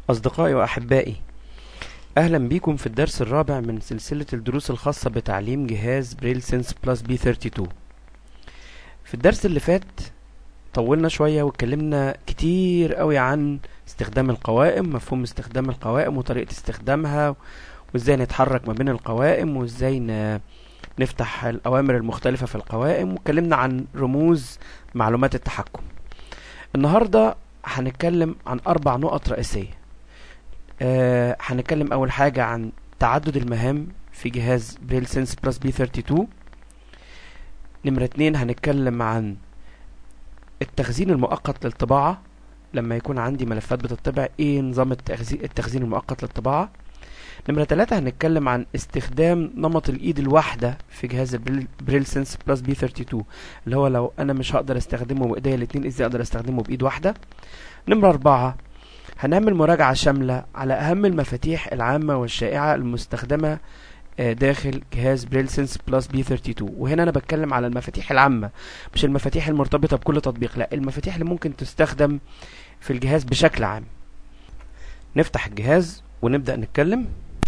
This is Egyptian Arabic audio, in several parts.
أصدقائي وأحبائي أهلا بيكم في الدرس الرابع من سلسلة الدروس الخاصة بتعليم جهاز بريل سينس بلس بي 32 في الدرس اللي فات طولنا شوية واتكلمنا كتير قوي عن استخدام القوائم مفهوم استخدام القوائم وطريقة استخدامها وازاي نتحرك ما بين القوائم وازاي ن... نفتح الأوامر المختلفة في القوائم واتكلمنا عن رموز معلومات التحكم النهاردة هنتكلم عن أربع نقط رئيسية آه، هنتكلم أول حاجة عن تعدد المهام في جهاز بريل سينس بلس بي 32 نمرة اتنين هنتكلم عن التخزين المؤقت للطباعة لما يكون عندي ملفات بتطبع ايه نظام التخزين, التخزين المؤقت للطباعة نمرة تلاتة هنتكلم عن استخدام نمط الايد الواحدة في جهاز البريل سينس بلس بي 32 اللي هو لو انا مش هقدر استخدمه بايديا الاتنين ازاي اقدر استخدمه بايد واحدة نمرة اربعة هنعمل مراجعة شاملة على اهم المفاتيح العامة والشائعة المستخدمة آه، داخل جهاز بريل سينس بلس بي 32 وهنا انا بتكلم على المفاتيح العامة مش المفاتيح المرتبطة بكل تطبيق لا المفاتيح اللي ممكن تستخدم في الجهاز بشكل عام نفتح الجهاز ونبدأ نتكلم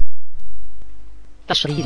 تشغيل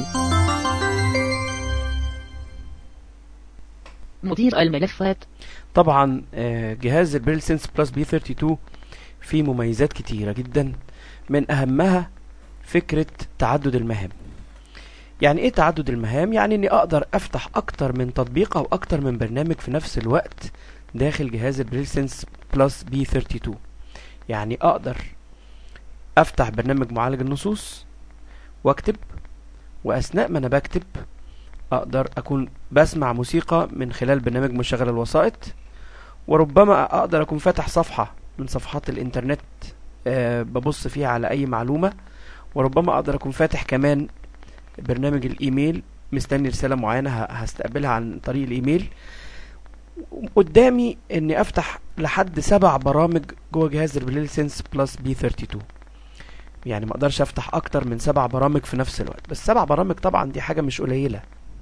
مدير الملفات طبعا آه، جهاز البريل سينس بلس بي 32 فيه مميزات كتيرة جدا من أهمها فكرة تعدد المهام يعني ايه تعدد المهام يعني اني اقدر افتح اكتر من تطبيق او اكتر من برنامج في نفس الوقت داخل جهاز البريل سينس بلس بي 32 يعني اقدر افتح برنامج معالج النصوص واكتب واثناء ما انا بكتب اقدر اكون بسمع موسيقى من خلال برنامج مشغل الوسائط وربما اقدر اكون فاتح صفحة من صفحات الانترنت أه ببص فيها على اي معلومة وربما اقدر اكون فاتح كمان برنامج الايميل مستني رسالة معينة ه- هستقبلها عن طريق الايميل قدامي اني افتح لحد سبع برامج جوه جهاز البريل سينس بلس بي 32 يعني ما اقدرش افتح اكتر من سبع برامج في نفس الوقت بس سبع برامج طبعا دي حاجة مش قليلة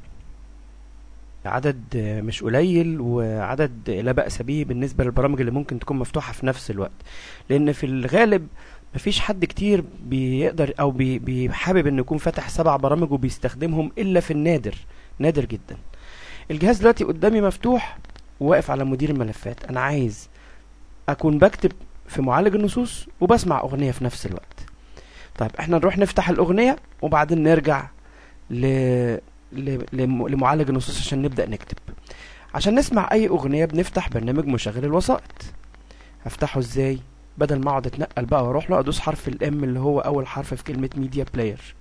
عدد آه، مش قليل وعدد لا بأس به بالنسبة للبرامج اللي ممكن تكون مفتوحة في نفس الوقت لأن في الغالب مفيش حد كتير بيقدر أو بي بيحابب إنه يكون فاتح سبع برامج وبيستخدمهم إلا في النادر نادر جدا الجهاز دلوقتي قدامي مفتوح وواقف على مدير الملفات أنا عايز أكون بكتب في معالج النصوص وبسمع أغنية في نفس الوقت طيب احنا نروح نفتح الأغنية وبعدين نرجع ل... ل... لم- لمعالج النصوص عشان نبدأ نكتب عشان نسمع أي أغنية بنفتح برنامج مشغل الوسائط هفتحه ازاي بدل ما اقعد اتنقل بقى واروح له ادوس حرف الام اللي هو اول حرف في كلمة ميديا بلاير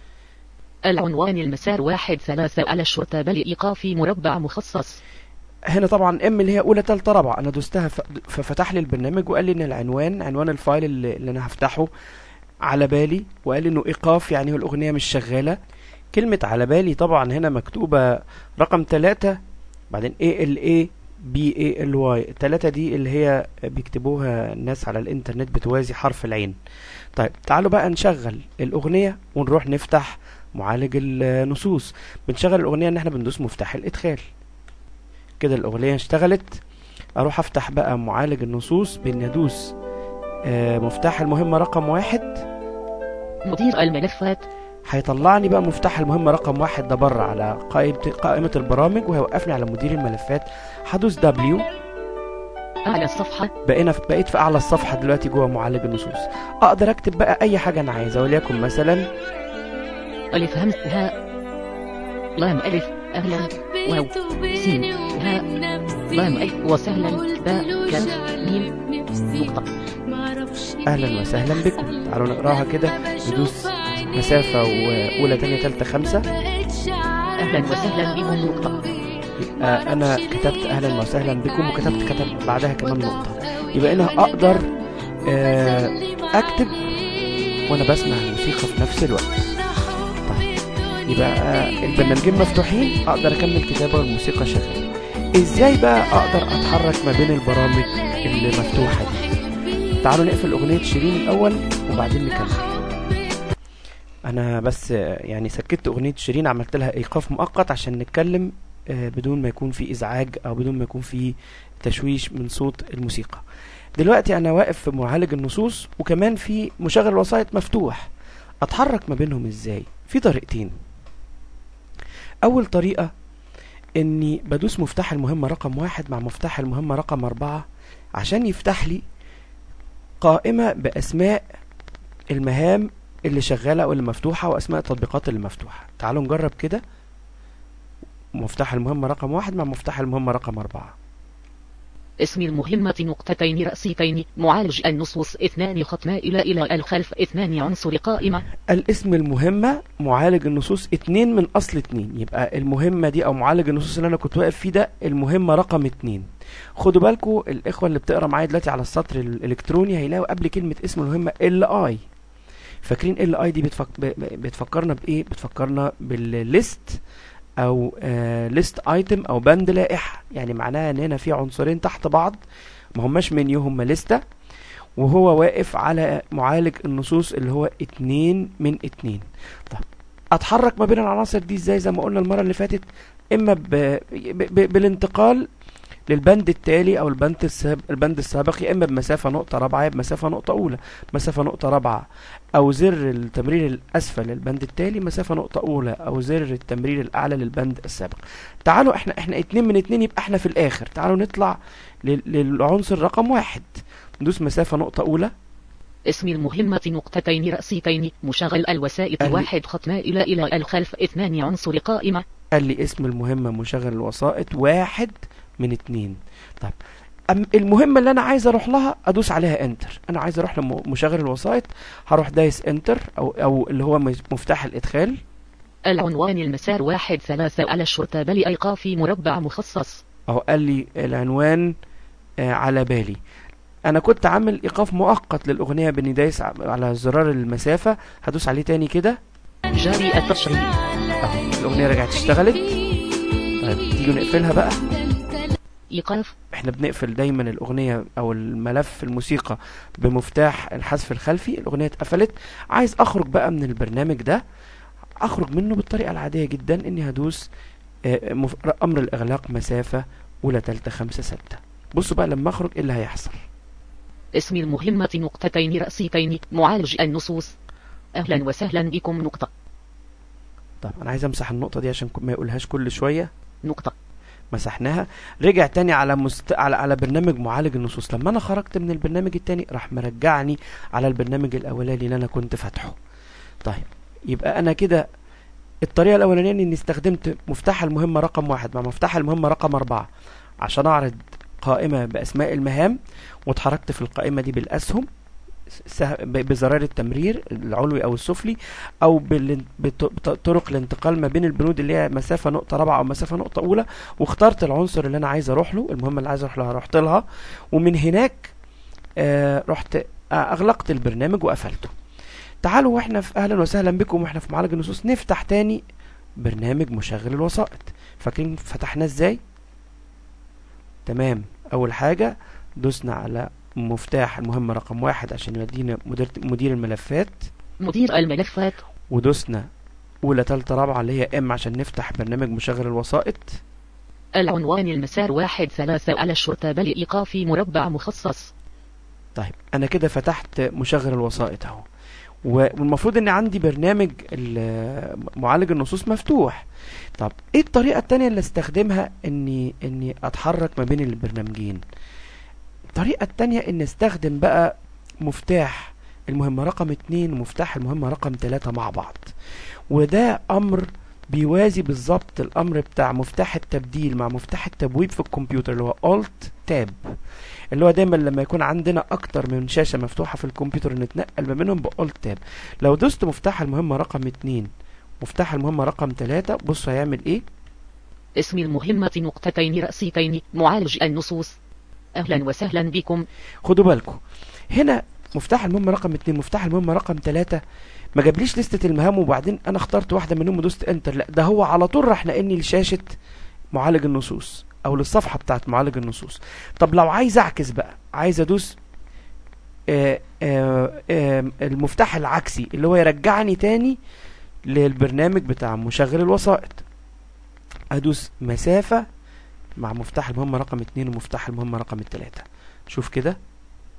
العنوان المسار واحد ثلاثة على الشرطة بالإيقاف مربع مخصص هنا طبعا ام اللي هي اولى تالتة رابعة انا دوستها ف- ففتح لي البرنامج وقال لي ان العنوان عنوان الفايل اللي, اللي انا هفتحه على بالي وقال لي انه ايقاف يعني هو الاغنية مش شغالة كلمة على بالي طبعا هنا مكتوبة رقم تلاتة بعدين A L A B A L Y التلاتة دي اللي هي بيكتبوها الناس على الانترنت بتوازي حرف العين طيب تعالوا بقى نشغل الاغنية ونروح نفتح معالج النصوص بنشغل الاغنية ان احنا بندوس مفتاح الادخال كده الاغنية اشتغلت اروح افتح بقى معالج النصوص باني ادوس آه، مفتاح المهمة رقم واحد مدير الملفات هيطلعني بقى مفتاح المهمة رقم واحد ده بره على قائمة قائمة البرامج وهيوقفني على مدير الملفات هدوس دبليو أعلى الصفحة بقينا في بقيت في اعلى الصفحة دلوقتي جوه معالج النصوص اقدر اكتب بقى اي حاجة انا عايزها وليكن مثلا ألف همز هاء لام ألف أهلا واو سين هاء لام ألف وسهلا باء كاف ميم نقطة اهلا وسهلا بكم تعالوا نقراها كده ندوس مسافة واولى تانية تالتة خمسة أهلا وسهلا بكم نقطة يبقى انا كتبت اهلا وسهلا بكم وكتبت كتب بعدها كمان نقطة يبقى انا اقدر آه، اكتب وانا بسمع الموسيقى في نفس الوقت طيب يبقى آه، البرنامجين مفتوحين اقدر اكمل كتابة والموسيقى شغالة ازاي بقى اقدر اتحرك ما بين البرامج اللي مفتوحة دي تعالوا نقفل اغنية شيرين الاول وبعدين نكمل انا بس آه، يعني سكت اغنية شيرين عملت لها ايقاف مؤقت عشان نتكلم آه، بدون ما يكون في ازعاج او بدون ما يكون في تشويش من صوت الموسيقى دلوقتي انا واقف في معالج النصوص وكمان في مشغل الوسائط مفتوح اتحرك ما بينهم ازاي في طريقتين اول طريقة اني بدوس مفتاح المهمة رقم واحد مع مفتاح المهمة رقم اربعة عشان يفتح لي قائمة باسماء المهام اللي شغالة او اللي مفتوحة واسماء التطبيقات اللي مفتوحة تعالوا نجرب كده مفتاح المهمة رقم واحد مع مفتاح المهمة رقم أربعة اسم المهمة نقطتين رأسيتين معالج النصوص اثنان ختمة إلى إلى الخلف اثنان عنصر قائمة الاسم المهمة معالج النصوص اتنين من أصل اتنين يبقى المهمة دي أو معالج النصوص اللي أنا كنت واقف فيه ده المهمة رقم اتنين خدوا بالكم الإخوة اللي بتقرا معايا دلوقتي على السطر الإلكتروني هيلاقوا قبل كلمة اسم المهمة ال اي فاكرين ال اي دي بتفك... بتفكرنا بإيه؟ بتفكرنا بالليست او ليست ايتم او بند لائحه يعني معناها ان هنا في عنصرين تحت بعض ما هماش منيو هم لستة وهو واقف على معالج النصوص اللي هو اتنين من اتنين طب اتحرك ما بين العناصر دي ازاي زي ما قلنا المره اللي فاتت اما ب... ب... ب... بالانتقال للبند التالي او البند السابق البند السابق يا اما بمسافه نقطه رابعه يا بمسافه نقطه اولى مسافه نقطه رابعه او زر التمرير الاسفل للبند التالي مسافه نقطه اولى او زر التمرير الاعلى للبند السابق تعالوا احنا احنا اتنين من اتنين يبقى احنا في الاخر تعالوا نطلع لل- للعنصر رقم واحد ندوس مسافه نقطه اولى اسم المهمة نقطتين رأسيتين مشغل الوسائط أهل- واحد ختمة إلى إلى الخلف اثنان عنصر قائمة قال لي اسم المهمة مشغل الوسائط واحد من اتنين طب أم المهمة اللي أنا عايز أروح لها أدوس عليها انتر أنا عايز أروح لمشغل الوسائط هروح دايس انتر أو أو اللي هو مز- مفتاح الإدخال العنوان المسار واحد ثلاثة على الشرطة بل أيقاف مربع مخصص أهو قال لي العنوان آه على بالي أنا كنت عامل إيقاف مؤقت للأغنية بإني دايس ع- على زرار المسافة هدوس عليه تاني كده جاري التشغيل أهو الأغنية رجعت اشتغلت طيب تيجي نقفلها بقى إيقاف احنا بنقفل دايما الاغنيه او الملف الموسيقى بمفتاح الحذف الخلفي الاغنيه اتقفلت عايز اخرج بقى من البرنامج ده اخرج منه بالطريقه العاديه جدا اني هدوس آه، مف- امر الاغلاق مسافه اولى تالتة خمسة ستة بصوا بقى لما اخرج ايه اللي هيحصل اسم المهمة نقطتين رأسيتين معالج النصوص أهلا وسهلا بكم نقطة طب انا عايز امسح النقطه دي عشان ما يقولهاش كل شويه نقطة مسحناها رجع تاني على مست... على على برنامج معالج النصوص لما انا خرجت من البرنامج التاني راح مرجعني على البرنامج الاولاني اللي انا كنت فاتحه طيب يبقى انا كده الطريقه الاولانيه اني استخدمت مفتاح المهمه رقم واحد مع مفتاح المهمه رقم أربعة عشان اعرض قائمه باسماء المهام واتحركت في القائمه دي بالاسهم سه- ب- بزرار التمرير العلوي او السفلي او بالان- بط- بطرق الانتقال ما بين البنود اللي هي مسافه نقطه رابعه او مسافه نقطه اولى واخترت العنصر اللي انا عايز اروح له المهمه اللي عايز اروح لها رحت لها ومن هناك آه رحت آه اغلقت البرنامج وقفلته تعالوا واحنا في اهلا وسهلا بكم واحنا في معالج النصوص نفتح تاني برنامج مشغل الوسائط فاكرين فتحناه ازاي تمام اول حاجه دوسنا على مفتاح المهمة رقم واحد عشان يودينا مدير, مدير الملفات مدير الملفات ودوسنا أولى تالتة رابعة اللي هي ام عشان نفتح برنامج مشغل الوسائط العنوان المسار واحد ثلاثة على الشرطة بل إيقاف مربع مخصص طيب انا كده فتحت مشغل الوسائط اهو و- والمفروض ان عندي برنامج ال- معالج النصوص مفتوح طب ايه الطريقة التانية اللي استخدمها اني اني اتحرك ما بين البرنامجين الطريقة التانية اني استخدم بقى مفتاح المهمة رقم اتنين ومفتاح المهمة رقم تلاتة مع بعض وده امر بيوازي بالظبط الامر بتاع مفتاح التبديل مع مفتاح التبويب في الكمبيوتر اللي هو Alt Tab اللي هو دايما لما يكون عندنا اكتر من شاشة مفتوحة في الكمبيوتر نتنقل ما بينهم بأولت تاب لو دوست مفتاح المهمة رقم اتنين مفتاح المهمة رقم تلاتة بص هيعمل ايه اسم المهمة نقطتين رأسيتين معالج النصوص أهلا وسهلا بكم خدوا بالكم هنا مفتاح المهمة رقم اتنين مفتاح المهمة رقم تلاتة ما جابليش لستة المهام وبعدين انا اخترت واحدة منهم ودوست انتر لا ده هو على طول راح نقلني لشاشة معالج النصوص او للصفحة بتاعت معالج النصوص طب لو عايز اعكس بقى عايز ادوس آه آه آه المفتاح العكسي اللي هو يرجعني تاني للبرنامج بتاع مشغل الوسائط ادوس مسافة مع مفتاح المهمة رقم اتنين ومفتاح المهمة رقم التلاتة شوف كده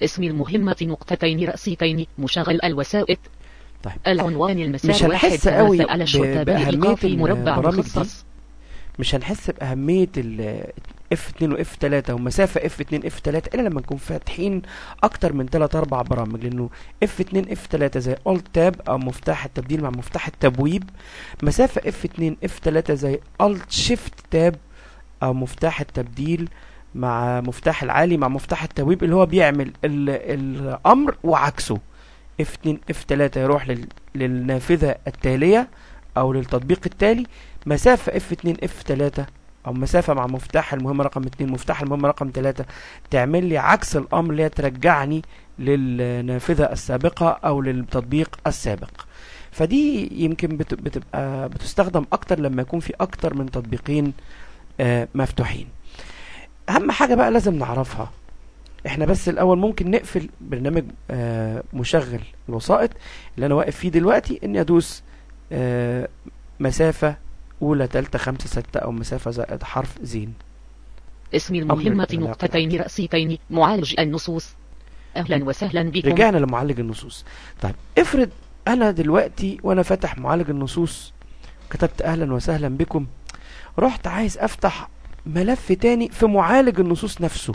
اسم المهمة نقطتين رأسيتين مشغل الوسائط طيب. العنوان المسار مش واحد هنحس قوي ثلاثة على الشرطة ب- بأهمية بالإيقاف مربع البرامج دي. مخصص مش هنحس بأهمية ال F2 و F3 ومسافة F2 F3 إلا لما نكون فاتحين أكتر من 3 4 برامج لأنه F2 F3 زي Alt Tab أو مفتاح التبديل مع مفتاح التبويب مسافة F2 F3 زي Alt Shift Tab أو مفتاح التبديل مع مفتاح العالي مع مفتاح التبويب اللي هو بيعمل ال الأمر وعكسه F2 F3 يروح لل للنافذة التالية أو للتطبيق التالي مسافة F2 F3 أو مسافة مع مفتاح المهمة رقم 2 مفتاح المهمة رقم 3 تعمل لي عكس الأمر اللي هي ترجعني للنافذة السابقة أو للتطبيق السابق فدي يمكن بت- بتبقى بتستخدم أكتر لما يكون في أكتر من تطبيقين آه، مفتوحين أهم حاجة بقى لازم نعرفها احنا بس الأول ممكن نقفل برنامج آه، مشغل الوسائط اللي أنا واقف فيه دلوقتي إني أدوس آه، مسافة أولى تالتة خمسة ستة أو مسافة زائد حرف زين اسم المهمة العلاقة. نقطتين رأسيتين معالج النصوص أهلا وسهلا بكم رجعنا لمعالج النصوص طيب افرض أنا دلوقتي وأنا فاتح معالج النصوص كتبت أهلا وسهلا بكم رحت عايز أفتح ملف تاني في معالج النصوص نفسه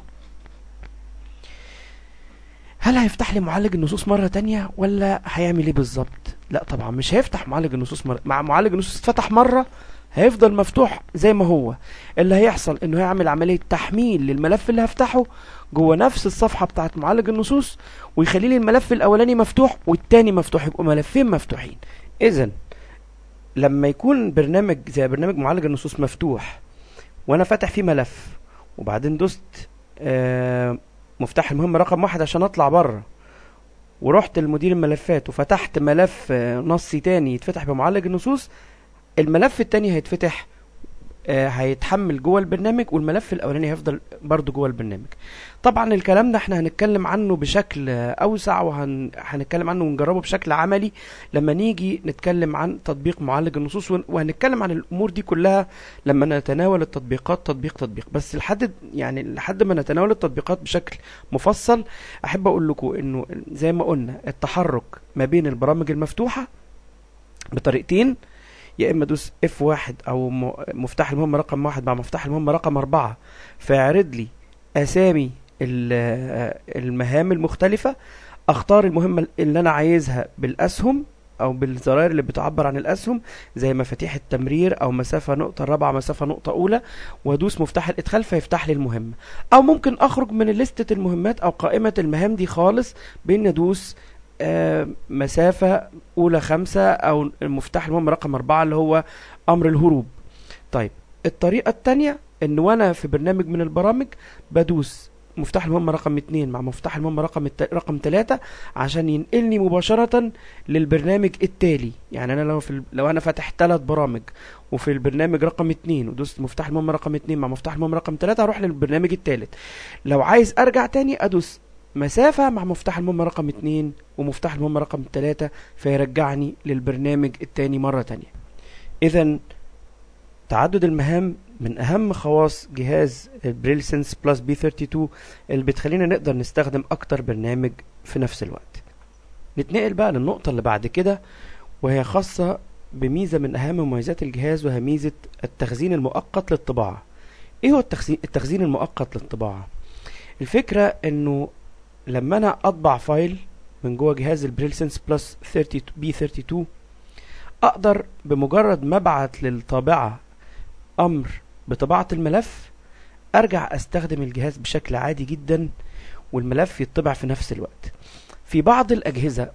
هل هيفتح لي معالج النصوص مرة تانية ولا هيعمل ايه بالظبط لا طبعا مش هيفتح معالج النصوص مرة مع معالج النصوص اتفتح مرة هيفضل مفتوح زي ما هو اللي هيحصل انه هيعمل عملية تحميل للملف اللي هفتحه جوه نفس الصفحة بتاعت معالج النصوص ويخلي لي الملف الاولاني مفتوح والتاني مفتوح يبقوا ملفين مفتوحين اذا لما يكون برنامج زي برنامج معالج النصوص مفتوح وانا فاتح فيه ملف وبعدين دوست آه مفتاح المهمة رقم واحد عشان اطلع بره ورحت لمدير الملفات وفتحت ملف آه، نصي تاني يتفتح بمعالج النصوص الملف التاني هيتفتح آه، هيتحمل جوه البرنامج والملف الاولاني هيفضل برضو جوه البرنامج طبعا الكلام ده احنا هنتكلم عنه بشكل آه، اوسع وهنتكلم عنه ونجربه بشكل عملي لما نيجي نتكلم عن تطبيق معالج النصوص ون- وهنتكلم عن الامور دي كلها لما نتناول التطبيقات تطبيق تطبيق بس لحد يعني لحد ما نتناول التطبيقات بشكل مفصل احب اقول لكم انه زي ما قلنا التحرك ما بين البرامج المفتوحه بطريقتين يا اما ادوس اف واحد او م- مفتاح المهمه رقم واحد مع مفتاح المهمه رقم اربعة فيعرض لي اسامي ال- المهام المختلفه اختار المهمه اللي انا عايزها بالاسهم او بالزراير اللي بتعبر عن الاسهم زي مفاتيح التمرير او مسافه نقطه رابعه مسافه نقطه اولى وادوس مفتاح الادخال فيفتح لي المهمه او ممكن اخرج من لستة المهمات او قائمه المهام دي خالص بان ادوس آه، مسافة أولى خمسة أو المفتاح المهم رقم أربعة اللي هو أمر الهروب طيب الطريقة التانية إن وأنا في برنامج من البرامج بدوس مفتاح المهمة رقم اتنين مع مفتاح المهمة رقم الت... رقم تلاتة عشان ينقلني مباشرة للبرنامج التالي يعني أنا لو في ال... لو أنا فاتح تلات برامج وفي البرنامج رقم اتنين ودوست مفتاح المهمة رقم اتنين مع مفتاح المهمة رقم تلاتة هروح للبرنامج التالت لو عايز أرجع تاني أدوس مسافة مع مفتاح المهمة رقم اتنين ومفتاح المهمة رقم تلاتة فيرجعني للبرنامج التاني مرة تانية إذا تعدد المهام من أهم خواص جهاز البريل سنس بلس بي 32 اللي بتخلينا نقدر نستخدم أكتر برنامج في نفس الوقت نتنقل بقى للنقطة اللي بعد كده وهي خاصة بميزة من أهم مميزات الجهاز وهي ميزة التخزين المؤقت للطباعة إيه هو التخزين, التخزين المؤقت للطباعة؟ الفكرة إنه لما أنا أطبع فايل من جوه جهاز البريل سنس بلس 30 بي 32 اقدر بمجرد ما ابعت للطابعه امر بطباعه الملف ارجع استخدم الجهاز بشكل عادي جدا والملف يطبع في نفس الوقت في بعض الاجهزه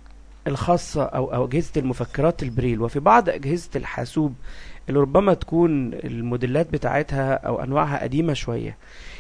الخاصه او او اجهزه المفكرات البريل وفي بعض اجهزه الحاسوب اللي ربما تكون الموديلات بتاعتها او انواعها قديمه شويه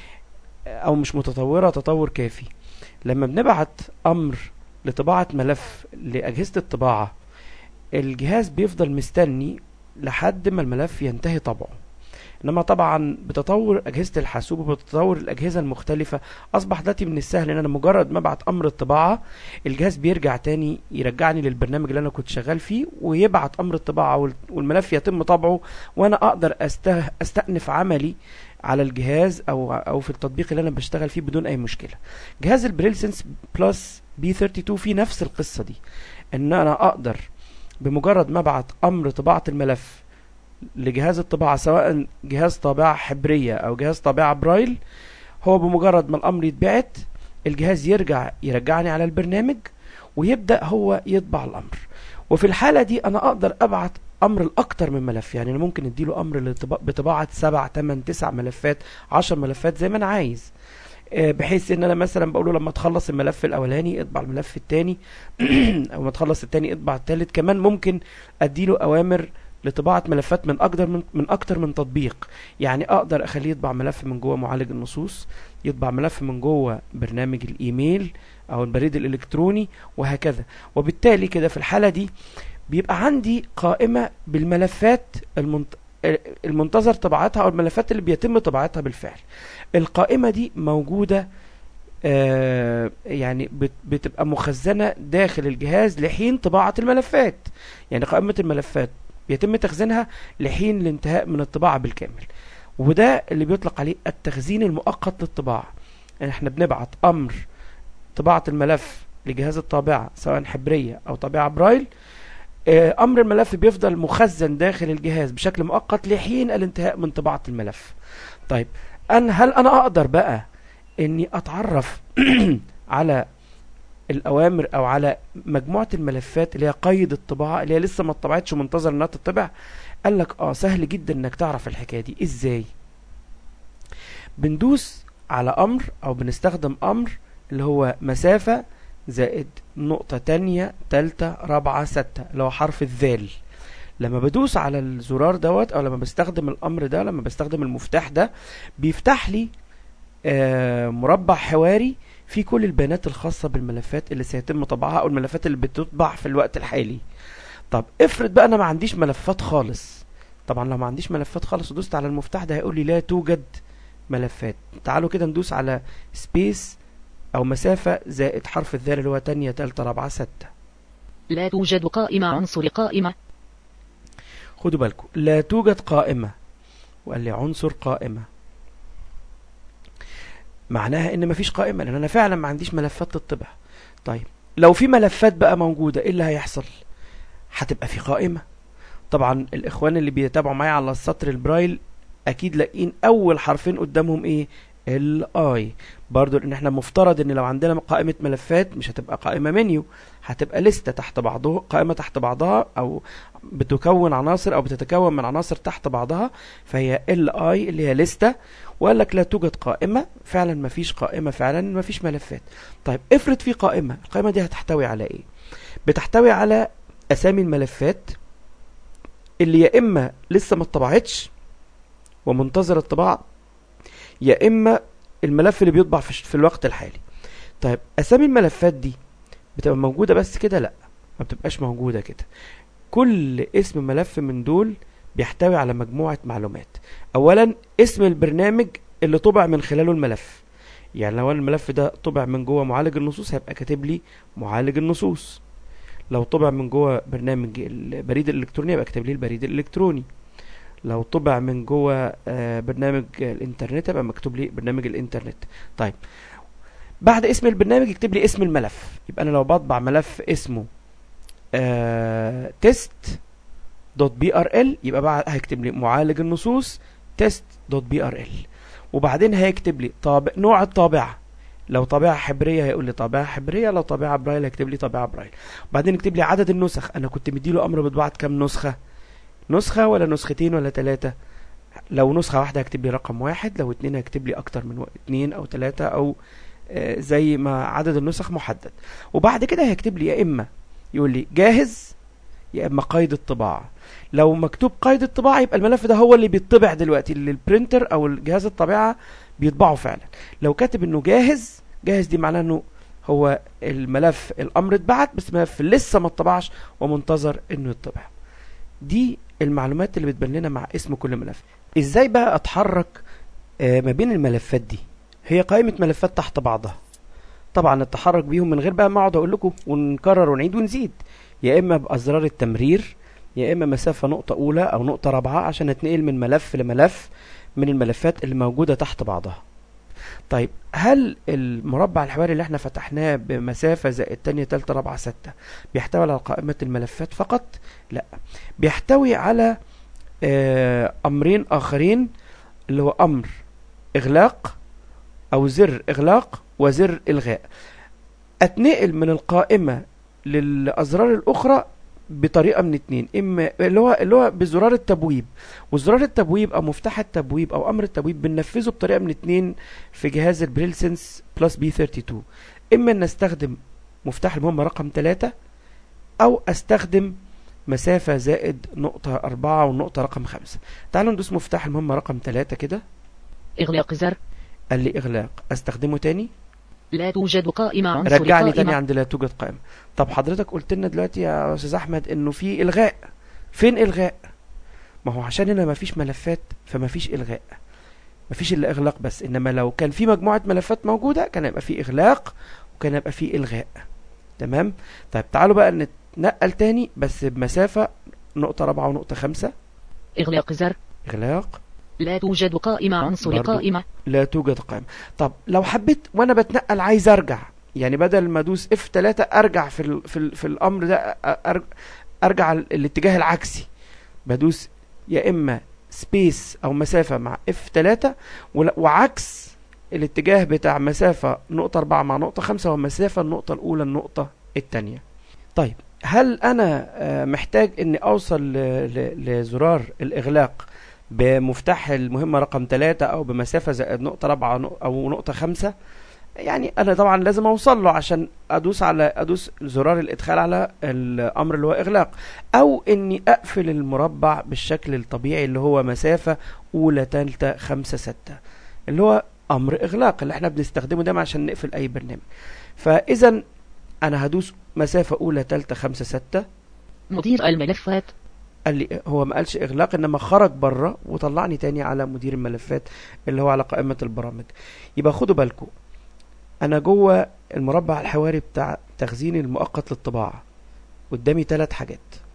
او مش متطوره تطور كافي لما بنبعت امر لطباعة ملف لأجهزة الطباعة الجهاز بيفضل مستني لحد ما الملف ينتهي طبعه انما طبعا بتطور اجهزه الحاسوب وبتطور الاجهزه المختلفه اصبح دلوقتي من السهل ان انا مجرد ما ابعت امر الطباعه الجهاز بيرجع تاني يرجعني للبرنامج اللي انا كنت شغال فيه ويبعت امر الطباعه وال- والملف يتم طبعه وانا اقدر أسته استأنف عملي على الجهاز او او في التطبيق اللي انا بشتغل فيه بدون اي مشكله جهاز البريل سنس بلس بي 32 فيه نفس القصه دي ان انا اقدر بمجرد ما ابعت امر طباعه الملف لجهاز الطباعه سواء جهاز طابعه حبريه او جهاز طابعه برايل هو بمجرد ما الامر يتبعت الجهاز يرجع يرجعني على البرنامج ويبدا هو يطبع الامر وفي الحاله دي انا اقدر ابعت امر لاكتر من ملف يعني انا ممكن اديله امر لطبا- بطباعه سبع تمن تسع ملفات عشر ملفات زي ما انا عايز آه، بحيث ان انا مثلا بقول له لما تخلص الملف الاولاني اطبع الملف الثاني او ما تخلص الثاني اطبع الثالث كمان ممكن اديله اوامر لطباعه ملفات من اكتر من من اكتر من تطبيق يعني اقدر اخليه يطبع ملف من جوه معالج النصوص يطبع ملف من جوه برنامج الايميل او البريد الالكتروني وهكذا وبالتالي كده في الحاله دي بيبقى عندي قائمه بالملفات المنت... المنتظر طباعتها او الملفات اللي بيتم طباعتها بالفعل القائمه دي موجوده آه يعني بت- بتبقى مخزنه داخل الجهاز لحين طباعه الملفات يعني قائمه الملفات بيتم تخزينها لحين الانتهاء من الطباعه بالكامل وده اللي بيطلق عليه التخزين المؤقت للطباعه يعني احنا بنبعت امر طباعه الملف لجهاز الطابعه سواء حبريه او طابعه برايل آه، امر الملف بيفضل مخزن داخل الجهاز بشكل مؤقت لحين الانتهاء من طباعه الملف طيب أنا هل انا اقدر بقى اني اتعرف على الاوامر او على مجموعه الملفات اللي هي قيد الطباعه اللي هي لسه ما اتطبعتش ومنتظر انها تطبع قال لك اه سهل جدا انك تعرف الحكايه دي ازاي بندوس على امر او بنستخدم امر اللي هو مسافه زائد نقطه تانية تالتة رابعة ستة اللي هو حرف الذال لما بدوس على الزرار دوت او لما بستخدم الامر ده لما بستخدم المفتاح ده بيفتح لي آه، مربع حواري فيه كل البيانات الخاصة بالملفات اللي سيتم طبعها او الملفات اللي بتطبع في الوقت الحالي طب افرض بقى انا ما عنديش ملفات خالص طبعا لو ما عنديش ملفات خالص ودوست على المفتاح ده هيقول لي لا توجد ملفات تعالوا كده ندوس على سبيس او مسافة زائد حرف الذال اللي هو تانية تالتة رابعة ستة لا توجد قائمة عنصر قائمة خدوا بالكم لا توجد قائمة وقال لي عنصر قائمة معناها ان مفيش قائمة لان انا فعلا ما عنديش ملفات تطبع طيب لو في ملفات بقى موجودة ايه اللي هيحصل هتبقى في قائمة طبعا الاخوان اللي بيتابعوا معايا على السطر البرايل اكيد لاقين اول حرفين قدامهم ايه الاي برضو لان احنا مفترض ان لو عندنا قائمة ملفات مش هتبقى قائمة منيو هتبقى لستة تحت بعضها قائمة تحت بعضها او بتكون عناصر او بتتكون من عناصر تحت بعضها فهي ال اي اللي هي لستة وقال لك لا توجد قائمة فعلا ما فيش قائمة فعلا ما فيش ملفات طيب افرض في قائمة القائمة دي هتحتوي على ايه بتحتوي على اسامي الملفات اللي يا اما لسه ما اتطبعتش ومنتظر الطباعة يا اما الملف اللي بيطبع في, في الوقت الحالي طيب اسامي الملفات دي بتبقى موجودة بس كده لا ما بتبقاش موجودة كده كل اسم ملف من دول بيحتوي على مجموعة معلومات اولا اسم البرنامج اللي طبع من خلاله الملف يعني لو الملف ده طبع من جوه معالج النصوص هيبقى كاتب لي معالج النصوص لو طبع من جوه برنامج البريد الالكتروني يبقى كاتب لي البريد الالكتروني لو طبع من جوه آه، برنامج الانترنت يبقى مكتوب لي برنامج الانترنت طيب بعد اسم البرنامج يكتب لي اسم الملف يبقى انا لو بطبع ملف اسمه آه تيست دوت بي ار ال يبقى بعد هيكتب لي معالج النصوص تيست دوت بي ار ال وبعدين هيكتب لي طابع نوع الطابعه لو طابعه حبريه هيقول لي طابعه حبريه لو طابعه برايل هيكتب لي طابعه برايل وبعدين يكتب لي عدد النسخ انا كنت مديله امر بطباعه كام نسخه نسخه ولا نسختين ولا ثلاثه لو نسخه واحده هيكتب لي رقم واحد لو اتنين هيكتب لي اكتر من و- اتنين او ثلاثه او آه، زي ما عدد النسخ محدد وبعد كده هيكتب لي يا اما يقول لي جاهز يا اما قيد الطباعه لو مكتوب قيد الطباعه يبقى الملف ده هو اللي بيطبع دلوقتي اللي البرينتر او الجهاز الطباعه بيطبعه فعلا لو كاتب انه جاهز جاهز دي معناه انه هو الملف الامر اتبعت بس الملف لسه ما اتطبعش ومنتظر انه يطبع دي المعلومات اللي بتبان لنا مع اسم كل ملف ازاي بقى اتحرك آه، ما بين الملفات دي هي قائمة ملفات تحت بعضها طبعا التحرك بيهم من غير بقى ما اقعد اقول لكم ونكرر ونعيد ونزيد يا اما بازرار التمرير يا اما مسافة نقطة اولى او نقطة رابعة عشان اتنقل من ملف لملف من الملفات اللي موجودة تحت بعضها طيب هل المربع الحواري اللي احنا فتحناه بمسافة زائد تانية تالتة رابعة ستة بيحتوي على قائمة الملفات فقط؟ لا بيحتوي على آه أمرين آخرين اللي هو أمر إغلاق أو زر إغلاق وزر إلغاء أتنقل من القائمة للأزرار الأخرى بطريقه من اتنين اما اللي هو اللي هو بزرار التبويب وزرار التبويب او مفتاح التبويب او امر التبويب بننفذه بطريقه من اتنين في جهاز البريل سنس بلس بي 32 اما ان استخدم مفتاح المهمه رقم 3 او استخدم مسافة زائد نقطة أربعة ونقطة رقم خمسة تعالوا ندوس مفتاح المهمة رقم 3 كده إغلاق زر قال لي إغلاق أستخدمه تاني لا توجد قائمة عنصر رجعني قائمة تاني عند لا توجد قائمة طب حضرتك قلت لنا دلوقتي يا استاذ احمد انه في الغاء فين الغاء ما هو عشان هنا ما فيش ملفات فما فيش الغاء ما فيش الا اغلاق بس انما لو كان في مجموعة ملفات موجودة كان يبقى في اغلاق وكان يبقى في الغاء تمام طيب تعالوا بقى نتنقل تاني بس بمسافة نقطة رابعة ونقطة خمسة إغلاق زر اغلاق لا توجد قائمة عنصر برضو. قائمة لا توجد قائمة طب لو حبيت وانا بتنقل عايز ارجع يعني بدل ما ادوس اف 3 ارجع في ال في, ال في الامر ده أر ارجع ال- الاتجاه العكسي بدوس يا اما سبيس او مسافة مع اف 3 وعكس الاتجاه بتاع مسافة نقطة 4 مع نقطة 5 ومسافة النقطة الأولى النقطة التانية طيب هل أنا آه، محتاج إني أوصل ل- ل- لزرار الإغلاق بمفتاح المهمة رقم 3 أو بمسافة زائد نقطة 4 نق- أو نقطة 5 يعني أنا طبعا لازم أوصل له عشان أدوس على أدوس زرار الإدخال على الأمر اللي هو إغلاق أو إني أقفل المربع بالشكل الطبيعي اللي هو مسافة أولى تالتة خمسة ستة اللي هو أمر إغلاق اللي احنا بنستخدمه دايما عشان نقفل أي برنامج فإذا أنا هدوس مسافة أولى تالتة خمسة ستة مدير الملفات قال لي هو ما قالش اغلاق انما خرج بره وطلعني تاني على مدير الملفات اللي هو على قائمة البرامج يبقى خدوا بالكم انا جوه المربع الحواري بتاع تخزين المؤقت للطباعة قدامي ثلاث حاجات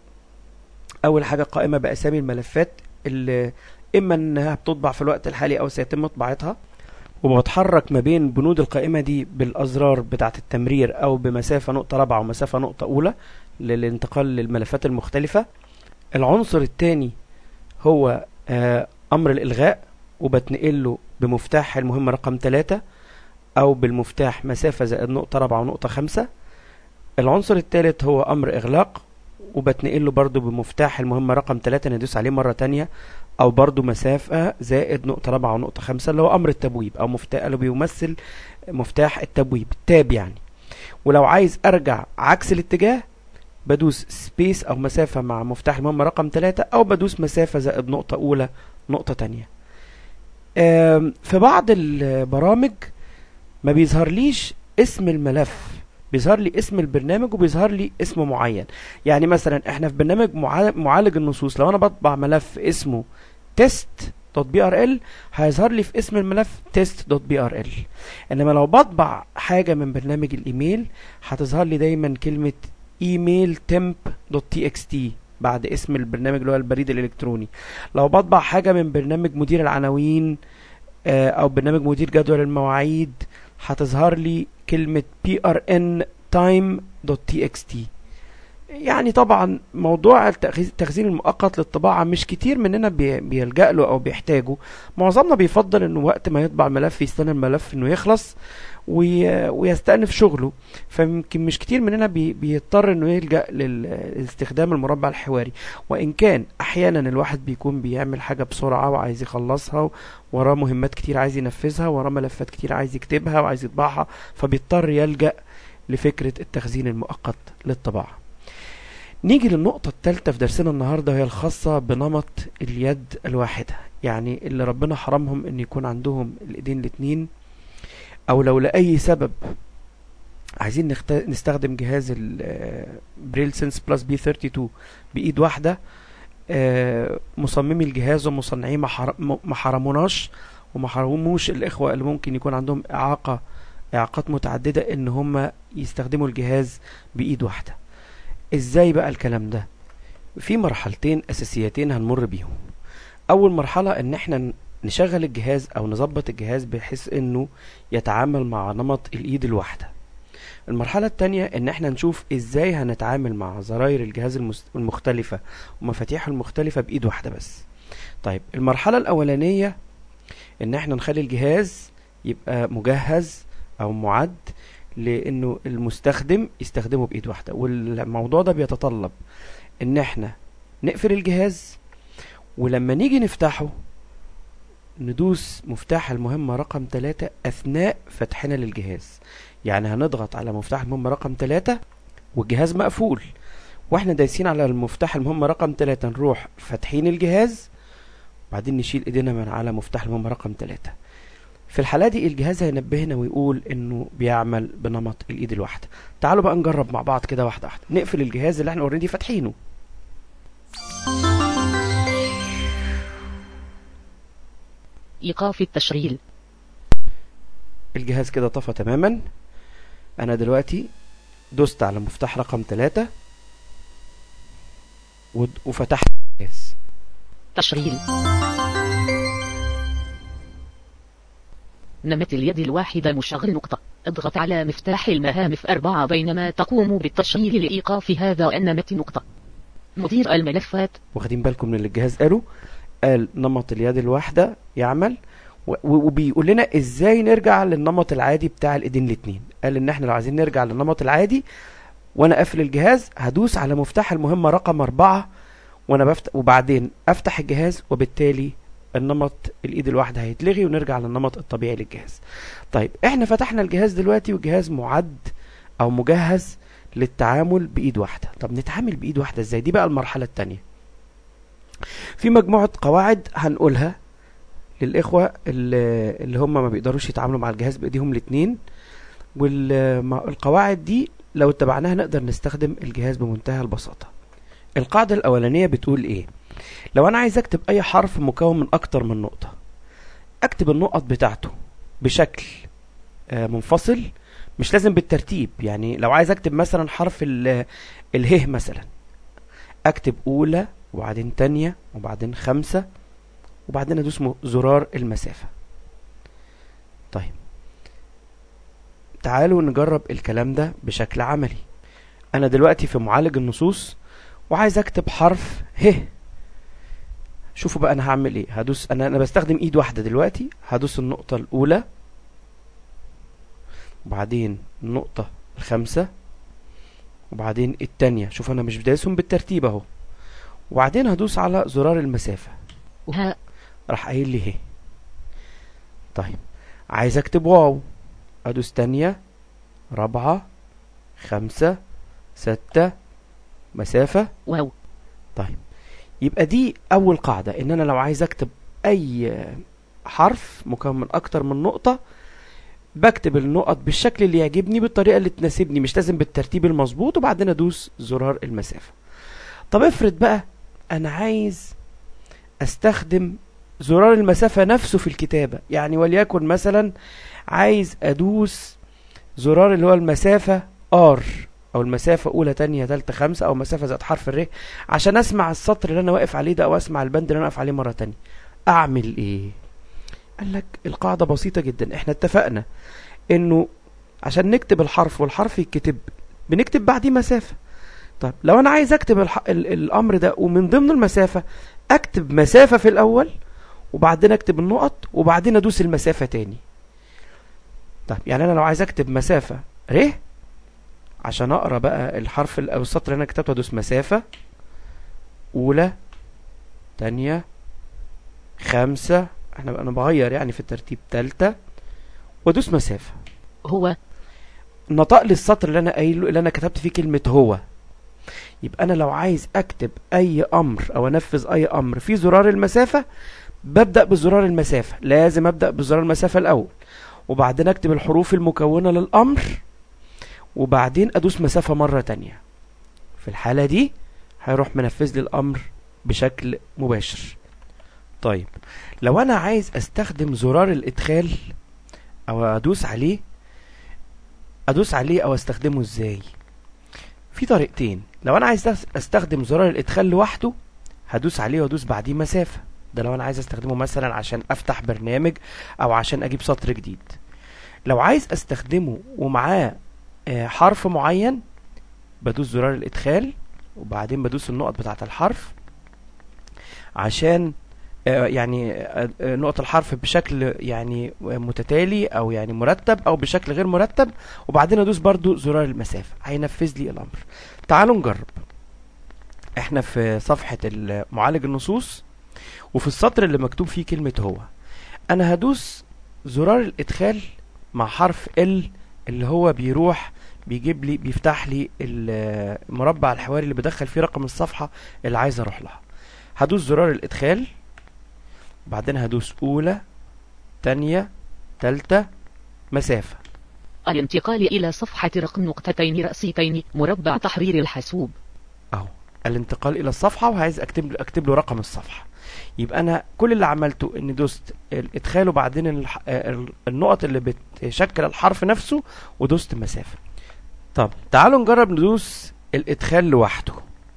اول حاجة قائمة باسامي الملفات اللي اما انها بتطبع في الوقت الحالي او سيتم طباعتها وبتحرك ما بين بنود القائمة دي بالأزرار بتاعة التمرير أو بمسافة نقطة رابعة ومسافة نقطة أولى للانتقال للملفات المختلفة العنصر الثاني هو آه، أمر الإلغاء وبتنقله بمفتاح المهمة رقم 3 أو بالمفتاح مسافة زائد نقطة رابعة ونقطة خمسة العنصر الثالث هو أمر إغلاق وبتنقله برضو بمفتاح المهمة رقم 3 ندوس عليه مرة تانية أو برضو مسافة زائد نقطة رابعة ونقطة خمسة اللي هو أمر التبويب أو مفتاح اللي بيمثل مفتاح التبويب تاب يعني ولو عايز أرجع عكس الاتجاه بدوس سبيس او مسافة مع مفتاح المهمة رقم 3 او بدوس مسافة زائد نقطة اولى نقطة تانية آم، في بعض البرامج ما بيظهرليش اسم الملف بيظهر لي اسم البرنامج وبيظهر لي اسم معين يعني مثلا احنا في برنامج معا- معالج النصوص لو انا بطبع ملف اسمه تيست دوت بي ار ال هيظهر لي في اسم الملف تيست دوت بي ار ال انما لو بطبع حاجه من برنامج الايميل هتظهر لي دايما كلمه ايميل تمب دوت تي اكس تي بعد اسم البرنامج اللي هو البريد الالكتروني لو بطبع حاجه من برنامج مدير العناوين آه، او برنامج مدير جدول المواعيد هتظهر لي كلمه بي ار ان تايم دوت تي اكس تي يعني طبعا موضوع التخزين التخزين المؤقت للطباعة مش كتير مننا بي- بيلجأ له أو بيحتاجه معظمنا بيفضل إنه وقت ما يطبع الملف يستنى الملف إنه يخلص وي- ويستأنف شغله فيمكن مش كتير مننا بي بيضطر إنه يلجأ لل- لاستخدام المربع الحواري وإن كان أحيانا الواحد بيكون بيعمل حاجة بسرعة وعايز يخلصها وراه مهمات كتير عايز ينفذها وراه ملفات كتير عايز يكتبها وعايز يطبعها فبيضطر يلجأ لفكرة التخزين المؤقت للطباعة نيجي للنقطة الثالثة في درسنا النهاردة وهي الخاصة بنمط اليد الواحدة يعني اللي ربنا حرمهم ان يكون عندهم الايدين الاتنين او لو لأي سبب عايزين نخت... نستخدم جهاز البريل سنس بلس بي 32 بإيد واحدة آه، مصممي الجهاز ومصنعيه ما حر- ما حرموناش وما حرموش الإخوة اللي ممكن يكون عندهم إعاقة إعاقات متعددة إن هم يستخدموا الجهاز بإيد واحدة ازاي بقى الكلام ده في مرحلتين اساسيتين هنمر بيهم اول مرحلة ان احنا ن- نشغل الجهاز او نظبط الجهاز بحيث انه يتعامل مع نمط الايد الواحدة المرحلة التانية ان احنا نشوف ازاي هنتعامل مع زراير الجهاز المس- المختلفة ومفاتيحه المختلفة بايد واحدة بس طيب المرحلة الاولانية ان احنا نخلي الجهاز يبقى مجهز او معد لانه المستخدم يستخدمه بايد واحدة والموضوع ده بيتطلب ان احنا نقفل الجهاز ولما نيجي نفتحه ندوس مفتاح المهمة رقم 3 أثناء فتحنا للجهاز يعني هنضغط على مفتاح المهمة رقم 3 والجهاز مقفول واحنا دايسين على المفتاح المهمة رقم 3 نروح فاتحين الجهاز وبعدين نشيل ايدينا من على مفتاح المهمة رقم 3 في الحالة دي الجهاز هينبهنا ويقول انه بيعمل بنمط الايد الواحدة تعالوا بقى نجرب مع بعض كده واحدة واحدة نقفل الجهاز اللي احنا اوريدي فاتحينه إيقاف التشغيل الجهاز كده طفى تماما انا دلوقتي دوست على مفتاح رقم 3 وفتحت الجهاز تشغيل نمت اليد الواحدة مشغل نقطة اضغط على مفتاح المهام في أربعة بينما تقوم بالتشغيل لإيقاف هذا النمت نقطة مدير الملفات واخدين بالكم من اللي الجهاز قاله قال نمط اليد الواحدة يعمل و- و- وبيقول لنا ازاي نرجع للنمط العادي بتاع الايدين الاتنين قال ان احنا لو عايزين نرجع للنمط العادي وانا قافل الجهاز هدوس على مفتاح المهمة رقم أربعة وانا بفتح وبعدين افتح الجهاز وبالتالي النمط الايد الواحدة هيتلغي ونرجع للنمط الطبيعي للجهاز طيب احنا فتحنا الجهاز دلوقتي والجهاز معد او مجهز للتعامل بايد واحدة طب نتعامل بايد واحدة ازاي دي بقى المرحلة التانية في مجموعة قواعد هنقولها للإخوة اللي اللي هم ما بيقدروش يتعاملوا مع الجهاز بإيديهم الاتنين والقواعد دي لو اتبعناها نقدر نستخدم الجهاز بمنتهى البساطة القاعدة الأولانية بتقول إيه لو أنا عايز أكتب أي حرف مكون من أكتر من نقطة أكتب النقط بتاعته بشكل آه، منفصل مش لازم بالترتيب يعني لو عايز أكتب مثلا حرف ال- اله مثلا أكتب أولى وبعدين تانية وبعدين خمسة وبعدين ادوس م- زرار المسافة طيب تعالوا نجرب الكلام ده بشكل عملي انا دلوقتي في معالج النصوص وعايز اكتب حرف ه شوفوا بقى انا هعمل ايه هدوس انا انا بستخدم ايد واحدة دلوقتي هدوس النقطة الاولى وبعدين النقطة الخامسة وبعدين التانية شوف انا مش بدايسهم بالترتيب اهو وبعدين هدوس على زرار المسافة وها راح قايل لي هي طيب عايز اكتب واو ادوس تانية رابعة خمسة ستة مسافة واو طيب يبقى دي اول قاعدة ان انا لو عايز اكتب اي حرف مكون من اكتر من نقطة بكتب النقط بالشكل اللي يعجبني بالطريقة اللي تناسبني مش لازم بالترتيب المظبوط وبعدين ادوس زرار المسافة طب افرض بقى انا عايز استخدم زرار المسافة نفسه في الكتابة يعني وليكن مثلا عايز ادوس زرار اللي هو المسافة R او المسافة اولى تانية تالتة خمسة او مسافة ذات حرف الر عشان اسمع السطر اللي انا واقف عليه ده او اسمع البند اللي انا واقف عليه مرة تانية اعمل ايه قال لك القاعدة بسيطة جدا احنا اتفقنا انه عشان نكتب الحرف والحرف يتكتب بنكتب بعديه مسافة طيب لو انا عايز اكتب الح... ال... الامر ده ومن ضمن المسافة اكتب مسافة في الاول وبعدين اكتب النقط وبعدين ادوس المسافة تاني طيب يعني انا لو عايز اكتب مسافة ر عشان اقرا بقى الحرف ال- او السطر اللي انا كتبته ادوس مسافة اولى تانية خمسة احنا انا بغير يعني في الترتيب تالتة وادوس مسافة هو نطق لي السطر اللي انا قايله اللي انا كتبت فيه كلمة هو يبقى انا لو عايز اكتب اي امر او انفذ اي امر في زرار المسافة ببدأ بزرار المسافة لازم ابدأ بزرار المسافة الاول وبعدين اكتب الحروف المكونة للامر وبعدين ادوس مسافة مرة تانية في الحالة دي هيروح منفذ لي الامر بشكل مباشر طيب لو انا عايز استخدم زرار الادخال او ادوس عليه ادوس عليه او استخدمه ازاي في طريقتين لو انا عايز أس- استخدم زرار الادخال لوحده هدوس عليه وادوس بعديه مسافة ده لو انا عايز استخدمه مثلا عشان افتح برنامج او عشان اجيب سطر جديد لو عايز استخدمه ومعاه آه، حرف معين بدوس زرار الادخال وبعدين بدوس النقط بتاعه الحرف عشان آه، يعني آه، آه، نقط الحرف بشكل يعني متتالي او يعني مرتب او بشكل غير مرتب وبعدين ادوس برضو زرار المسافة هينفذ لي الامر تعالوا نجرب احنا في صفحة ال- معالج النصوص وفي السطر اللي مكتوب فيه كلمة هو انا هدوس زرار الادخال مع حرف ال اللي هو بيروح بيجيب لي بيفتح لي ال- المربع الحواري اللي بدخل فيه رقم الصفحة اللي عايز اروح لها هدوس زرار الادخال بعدين هدوس اولى تانية تالتة مسافة الانتقال إلى صفحة رقم نقطتين رأسيتين مربع تحرير الحاسوب اهو الانتقال الى الصفحة وعايز اكتب له اكتب له رقم الصفحة يبقى انا كل اللي عملته اني دوست الادخال وبعدين الح... آه، النقط اللي بتشكل الحرف نفسه ودوست مسافة طب تعالوا نجرب ندوس الادخال لوحده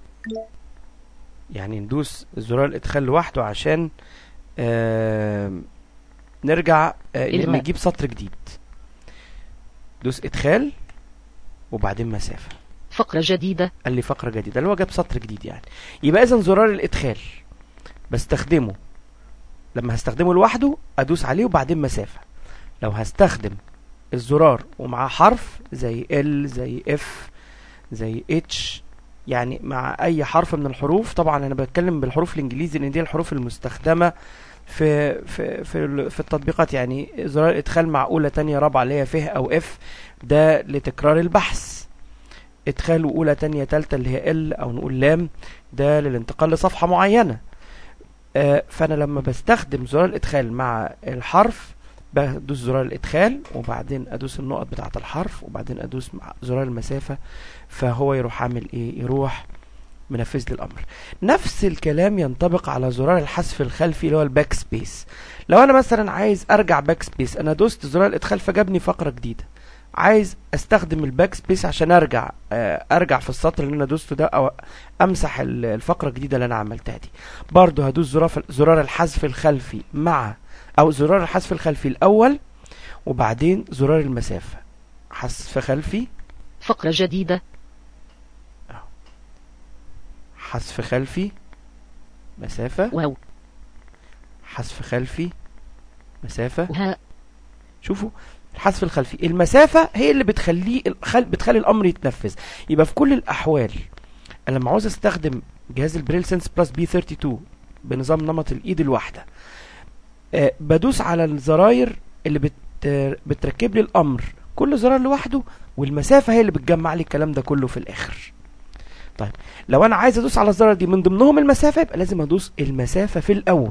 يعني ندوس زرار الادخال لوحده عشان آه نرجع آه إلغاء. نجيب سطر جديد دوس ادخال وبعدين مسافة فقرة جديدة قال لي فقرة جديدة اللي هو جاب سطر جديد يعني يبقى اذا زرار الادخال بستخدمه لما هستخدمه لوحده ادوس عليه وبعدين مسافة لو هستخدم الزرار ومعاه حرف زي ال زي اف زي اتش يعني مع اي حرف من الحروف طبعا انا بتكلم بالحروف الانجليزي لان دي الحروف المستخدمة في في في, ال- في التطبيقات يعني زرار الادخال مع اولى تانية رابعة اللي هي فه او اف ده لتكرار البحث ادخال واولى تانية تالتة اللي هي ال او نقول لام ده للانتقال لصفحة معينة آه، فانا لما بستخدم زرار الادخال مع الحرف بدوس زرار الادخال وبعدين ادوس النقط بتاعة الحرف وبعدين ادوس مع زرار المسافة فهو يروح عامل ايه يروح منفذ لي الامر نفس الكلام ينطبق على زرار الحذف الخلفي اللي هو الباك سبيس لو انا مثلا عايز ارجع باك سبيس انا دوست زرار الادخال فجابني فقرة جديدة عايز استخدم الباك سبيس عشان ارجع آه، ارجع في السطر اللي انا دوسته ده او امسح ال- الفقره الجديده اللي انا عملتها دي برضه هدوس زرار زرار الحذف الخلفي مع او زرار الحذف الخلفي الاول وبعدين زرار المسافه حذف خلفي فقرة جديدة حذف خلفي مسافه واو حذف خلفي مسافه وها شوفوا الحذف الخلفي المسافة هي اللي بتخليه الخل... بتخلي الأمر يتنفذ يبقى في كل الأحوال أنا لما عاوز أستخدم جهاز البريل سنس بلس بي 32 بنظام نمط الإيد الواحدة آه بدوس على الزراير اللي بت... بتركب لي الأمر كل زرار لوحده والمسافة هي اللي بتجمع لي الكلام ده كله في الآخر طيب لو أنا عايز أدوس على الزرار دي من ضمنهم المسافة يبقى لازم أدوس المسافة في الأول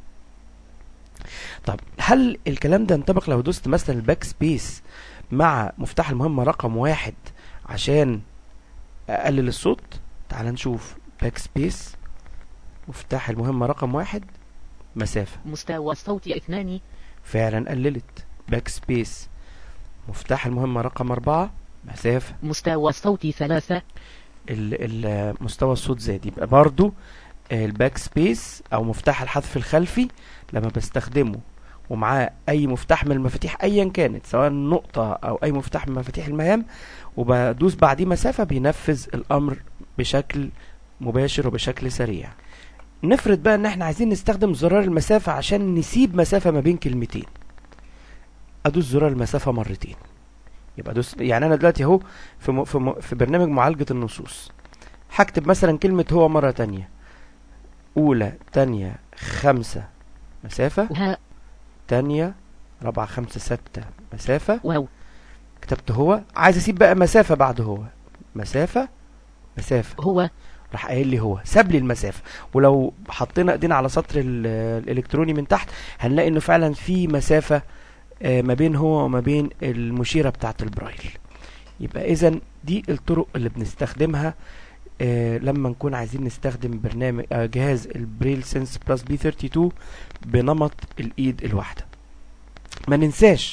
طب هل الكلام ده ينطبق لو دوست مثلا الباك سبيس مع مفتاح المهمة رقم واحد عشان اقلل الصوت تعال نشوف باك سبيس مفتاح المهمة رقم واحد مسافة مستوى الصوت اثنان فعلا قللت باك سبيس مفتاح المهمة رقم أربعة مسافة مستوى الصوت ثلاثة ال- ال- مستوى الصوت زاد يبقى برضو الباك سبيس او مفتاح الحذف الخلفي لما بستخدمه ومعاه اي مفتاح من المفاتيح ايا كانت سواء نقطة او اي مفتاح من مفاتيح المهام وبدوس بعديه مسافة بينفذ الامر بشكل مباشر وبشكل سريع نفرض بقى ان احنا عايزين نستخدم زرار المسافة عشان نسيب مسافة ما بين كلمتين ادوس زرار المسافة مرتين يبقى دوس يعني انا دلوقتي اهو في م... في, م... في برنامج معالجة النصوص هكتب مثلا كلمة هو مرة تانية أولى تانية خمسة مسافة وها تانية رابعة خمسة ستة مسافة واو كتبت هو عايز أسيب بقى مسافة بعد هو مسافة مسافة هو راح قايل لي هو ساب لي المسافة ولو حطينا ايدينا على سطر ال- الالكتروني من تحت هنلاقي انه فعلا في مسافة آه، ما بين هو وما بين المشيرة بتاعة البرايل يبقى اذا دي الطرق اللي بنستخدمها آه، لما نكون عايزين نستخدم برنامج آه، جهاز البريل سنس بلس بي 32 بنمط الايد الواحدة ما ننساش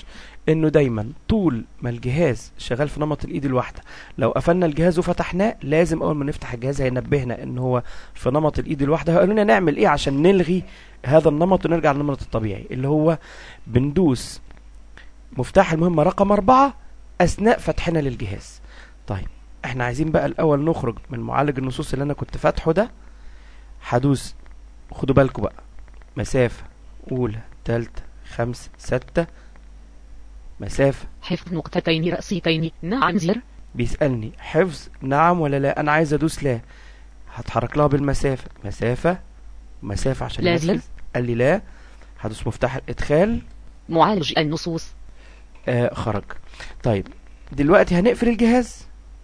انه دايما طول ما الجهاز شغال في نمط الايد الواحده لو قفلنا الجهاز وفتحناه لازم اول ما نفتح الجهاز هينبهنا ان هو في نمط الايد الواحده هيقول لنا نعمل ايه عشان نلغي هذا النمط ونرجع للنمط الطبيعي اللي هو بندوس مفتاح المهمه رقم أربعة اثناء فتحنا للجهاز طيب احنا عايزين بقى الاول نخرج من معالج النصوص اللي انا كنت فاتحه ده هدوس خدوا بالكم بقى مسافه اولى تالتة خمسة ستة مسافة حفظ نقطتين رأسيتين نعم زر بيسألني حفظ نعم ولا لا أنا عايز أدوس لا هتحرك لها بالمسافة مسافة مسافة عشان لا ينفذ. زر. قال لي لا هدوس مفتاح الإدخال معالج النصوص آه خرج طيب دلوقتي هنقفل الجهاز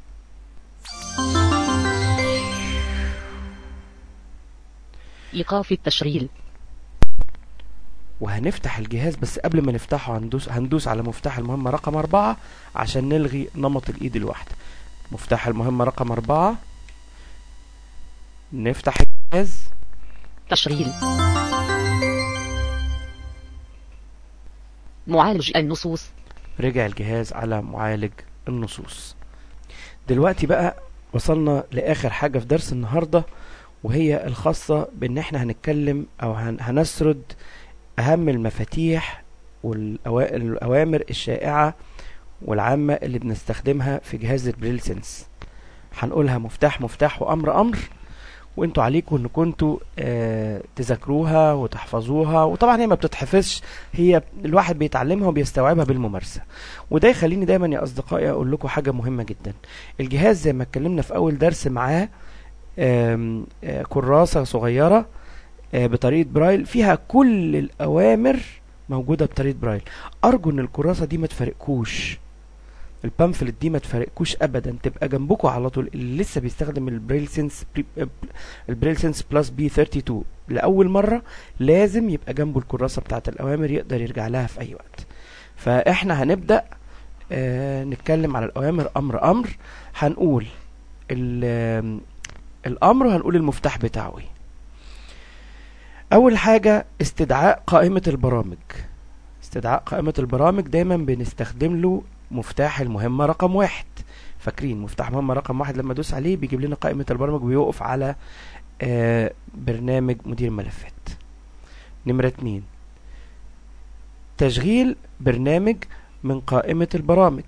إيقاف التشغيل وهنفتح الجهاز بس قبل ما نفتحه هندوس هندوس على مفتاح المهمة رقم أربعة عشان نلغي نمط الإيد الواحدة مفتاح المهمة رقم أربعة نفتح الجهاز تشغيل معالج النصوص رجع الجهاز على معالج النصوص دلوقتي بقى وصلنا لآخر حاجة في درس النهاردة وهي الخاصة بأن احنا هنتكلم أو هن- هنسرد أهم المفاتيح والأوامر الشائعة والعامة اللي بنستخدمها في جهاز البريل سنس هنقولها مفتاح مفتاح وأمر أمر وانتوا عليكم ان كنتوا آه تذاكروها وتحفظوها وطبعا هي ما بتتحفظش هي الواحد بيتعلمها وبيستوعبها بالممارسة وده يخليني دايما يا اصدقائي اقول لكم حاجة مهمة جدا الجهاز زي ما اتكلمنا في اول درس معاه آم، آه، كراسة صغيرة آه، بطريقة برايل فيها كل الأوامر موجودة بطريقة برايل أرجو إن الكراسة دي ما تفارقكوش البامفلت دي ما تفارقكوش أبدا تبقى جنبكم على طول اللي لسه بيستخدم البريل سنس بري- البريل سنس بلس بي 32 لأول مرة لازم يبقى جنبه الكراسة بتاعة الأوامر يقدر يرجع لها في أي وقت فإحنا هنبدأ آه نتكلم على الأوامر أمر أمر هنقول ال- آم، الأمر وهنقول المفتاح بتاعه إيه أول حاجة استدعاء قائمة البرامج استدعاء قائمة البرامج دايما بنستخدم له مفتاح المهمة رقم واحد فاكرين مفتاح مهمة رقم واحد لما ادوس عليه بيجيب لنا قائمة البرامج ويوقف على آه برنامج مدير ملفات نمرة اتنين تشغيل برنامج من قائمة البرامج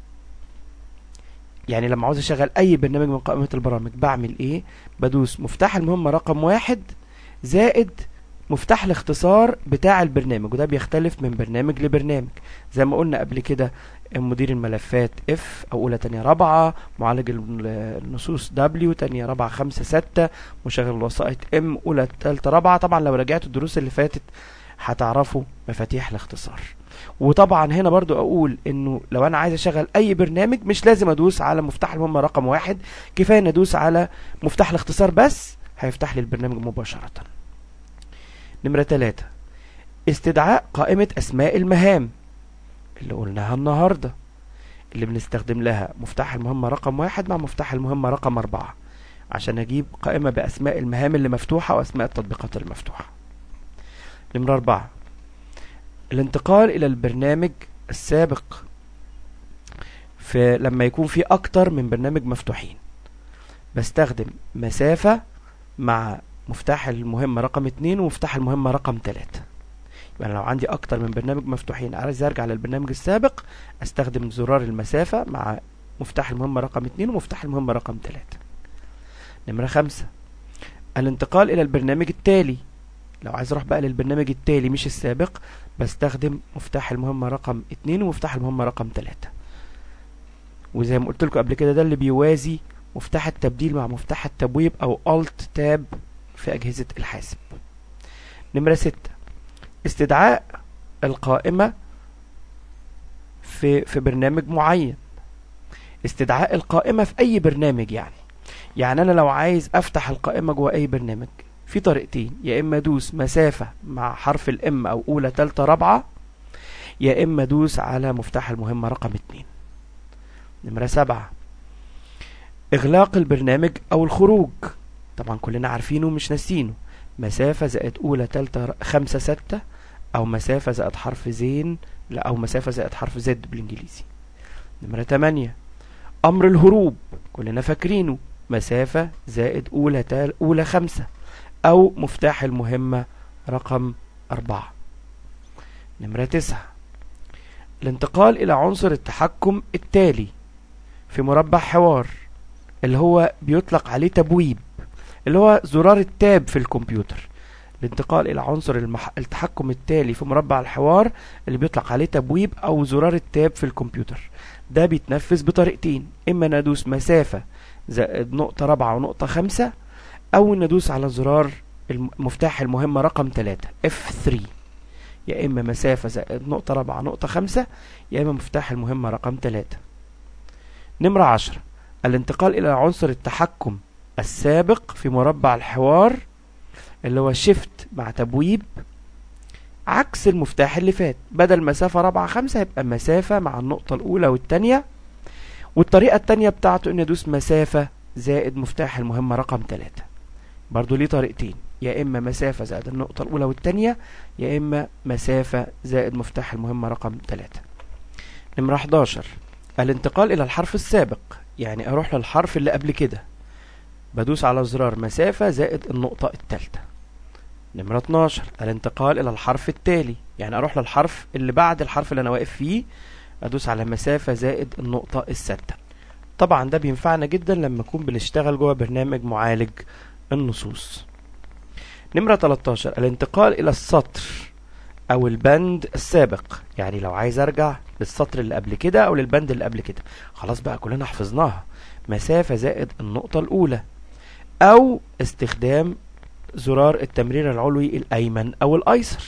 يعني لما عاوز اشغل اي برنامج من قائمة البرامج بعمل ايه بدوس مفتاح المهمة رقم واحد زائد مفتاح الاختصار بتاع البرنامج وده بيختلف من برنامج لبرنامج زي ما قلنا قبل كده مدير الملفات اف او اولى تانية رابعة معالج ال- النصوص دبليو تانية رابعة خمسة ستة مشغل الوسائط ام اولى تالتة رابعة طبعا لو رجعتوا الدروس اللي فاتت هتعرفوا مفاتيح الاختصار وطبعا هنا برضو اقول انه لو انا عايز اشغل اي برنامج مش لازم ادوس على مفتاح المهمة رقم واحد كفاية ان ادوس على مفتاح الاختصار بس هيفتح لي البرنامج مباشرة نمرة تلاتة استدعاء قائمة اسماء المهام اللي قلناها النهاردة اللي بنستخدم لها مفتاح المهمة رقم واحد مع مفتاح المهمة رقم أربعة عشان أجيب قائمة بأسماء المهام اللي مفتوحة وأسماء التطبيقات المفتوحة نمرة أربعة الانتقال إلى البرنامج السابق في لما يكون في أكتر من برنامج مفتوحين بستخدم مسافة مع مفتاح المهمة رقم اتنين ومفتاح المهمة رقم تلاتة يبقى لو عندي اكتر من برنامج مفتوحين عايز ارجع للبرنامج السابق استخدم زرار المسافة مع مفتاح المهمة رقم اتنين ومفتاح المهمة رقم تلاتة نمرة خمسة الانتقال الى البرنامج التالي لو عايز اروح بقى للبرنامج التالي مش السابق بستخدم مفتاح المهمة رقم اتنين ومفتاح المهمة رقم تلاتة وزي ما قلت لكم قبل كده ده اللي بيوازي مفتاح التبديل مع مفتاح التبويب او Alt تاب في اجهزة الحاسب نمرة ستة استدعاء القائمة في في برنامج معين استدعاء القائمة في أي برنامج يعني يعني أنا لو عايز أفتح القائمة جوه أي برنامج في طريقتين يا إما أدوس مسافة مع حرف الإم أو أولى تالتة رابعة يا إما أدوس على مفتاح المهمة رقم اتنين نمرة سبعة إغلاق البرنامج أو الخروج طبعا كلنا عارفينه ومش ناسينه مسافة زائد أولى تالتة ر- خمسة ستة أو مسافة زائد حرف زين لا او مسافة زائد حرف زد بالانجليزي نمرة 8 امر الهروب كلنا فاكرينه مسافة زائد اولى تال اولى خمسة او مفتاح المهمة رقم أربعة نمرة تسعة الانتقال إلى عنصر التحكم التالي في مربع حوار اللي هو بيطلق عليه تبويب اللي هو زرار التاب في الكمبيوتر الانتقال إلى عنصر المح... التحكم التالي في مربع الحوار اللي بيطلق عليه تبويب أو زرار التاب في الكمبيوتر ده بيتنفذ بطريقتين إما ندوس مسافة زائد نقطة رابعة ونقطة خمسة أو ندوس على زرار مفتاح المهمة رقم 3 F3 يا إما مسافة زائد نقطة رابعة نقطة خمسة يا إما مفتاح المهمة رقم 3 نمرة 10 الانتقال إلى عنصر التحكم السابق في مربع الحوار اللي هو شيفت مع تبويب عكس المفتاح اللي فات بدل مسافة رابعة خمسة يبقى مسافة مع النقطة الأولى والتانية والطريقة التانية بتاعته إن أدوس مسافة زائد مفتاح المهمة رقم 3 برضو ليه طريقتين يا إما مسافة زائد النقطة الأولى والتانية يا إما مسافة زائد مفتاح المهمة رقم 3 نمرة 11 الانتقال إلى الحرف السابق يعني أروح للحرف اللي قبل كده بدوس على زرار مسافة زائد النقطة التالتة نمرة 12 الانتقال إلى الحرف التالي يعني أروح للحرف اللي بعد الحرف اللي أنا واقف فيه أدوس على مسافة زائد النقطة الستة طبعا ده بينفعنا جدا لما نكون بنشتغل جوه برنامج معالج النصوص نمرة 13 الانتقال إلى السطر أو البند السابق يعني لو عايز أرجع للسطر اللي قبل كده أو للبند اللي قبل كده خلاص بقى كلنا حفظناها مسافة زائد النقطة الأولى أو استخدام زرار التمرير العلوي الأيمن أو الأيسر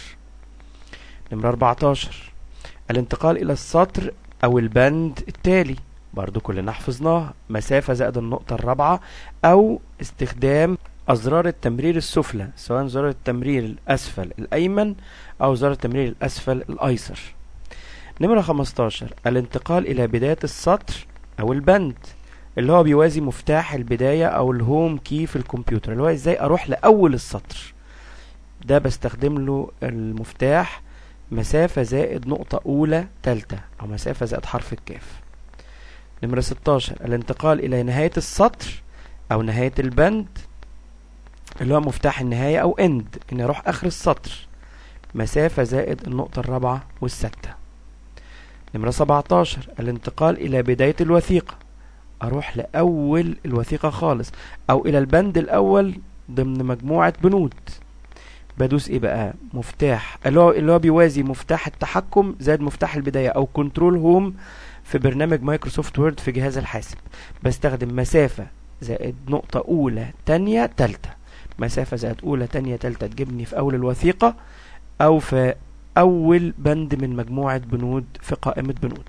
نمرة 14 الانتقال إلى السطر أو البند التالي برضو كلنا حفظناها مسافة زائد النقطة الرابعة أو استخدام أزرار التمرير السفلى سواء زرار التمرير الأسفل الأيمن أو زرار التمرير الأسفل الأيسر نمرة 15 الانتقال إلى بداية السطر أو البند اللي هو بيوازي مفتاح البداية أو الهوم كي في الكمبيوتر اللي هو إزاي أروح لأول السطر ده بستخدم له المفتاح مسافة زائد نقطة أولى تالتة أو مسافة زائد حرف الكاف نمرة 16 الانتقال إلى نهاية السطر أو نهاية البند اللي هو مفتاح النهاية أو end إني أروح آخر السطر مسافة زائد النقطة الرابعة والستة نمرة 17 الانتقال إلى بداية الوثيقة أروح لأول الوثيقة خالص أو إلى البند الأول ضمن مجموعة بنود بدوس ايه بقى مفتاح اللي هو اللي هو بيوازي مفتاح التحكم زائد مفتاح البدايه او كنترول هوم في برنامج مايكروسوفت وورد في جهاز الحاسب بستخدم مسافه زائد نقطه اولى تانية تالتة مسافه زائد اولى تانية تالتة تجيبني في اول الوثيقه او في اول بند من مجموعه بنود في قائمه بنود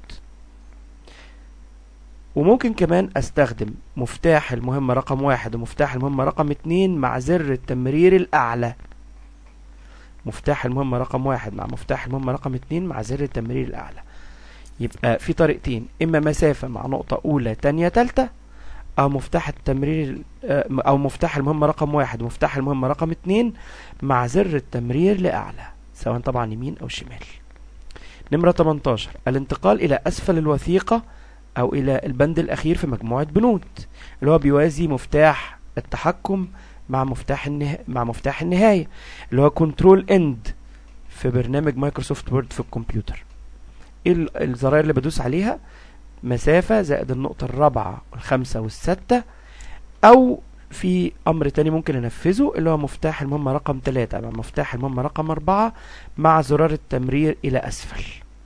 وممكن كمان استخدم مفتاح المهمة رقم واحد ومفتاح المهمة رقم اتنين مع زر التمرير الاعلى مفتاح المهمة رقم واحد مع مفتاح المهمة رقم اتنين مع زر التمرير الأعلى يبقى في طريقتين إما مسافة مع نقطة أولى تانية تالتة أو مفتاح التمرير أو مفتاح المهمة رقم واحد ومفتاح المهمة رقم اتنين مع زر التمرير لأعلى سواء طبعا يمين أو شمال نمرة 18 الانتقال إلى أسفل الوثيقة أو إلى البند الأخير في مجموعة بنود اللي هو بيوازي مفتاح التحكم مع مفتاح النها... مع مفتاح النهاية اللي هو كنترول اند في برنامج مايكروسوفت وورد في الكمبيوتر ايه الزراير اللي بدوس عليها مسافة زائد النقطة الرابعة والخامسة والستة او في امر تاني ممكن انفذه اللي هو مفتاح المهمة رقم 3 مع مفتاح المهمة رقم 4 مع زرار التمرير الى اسفل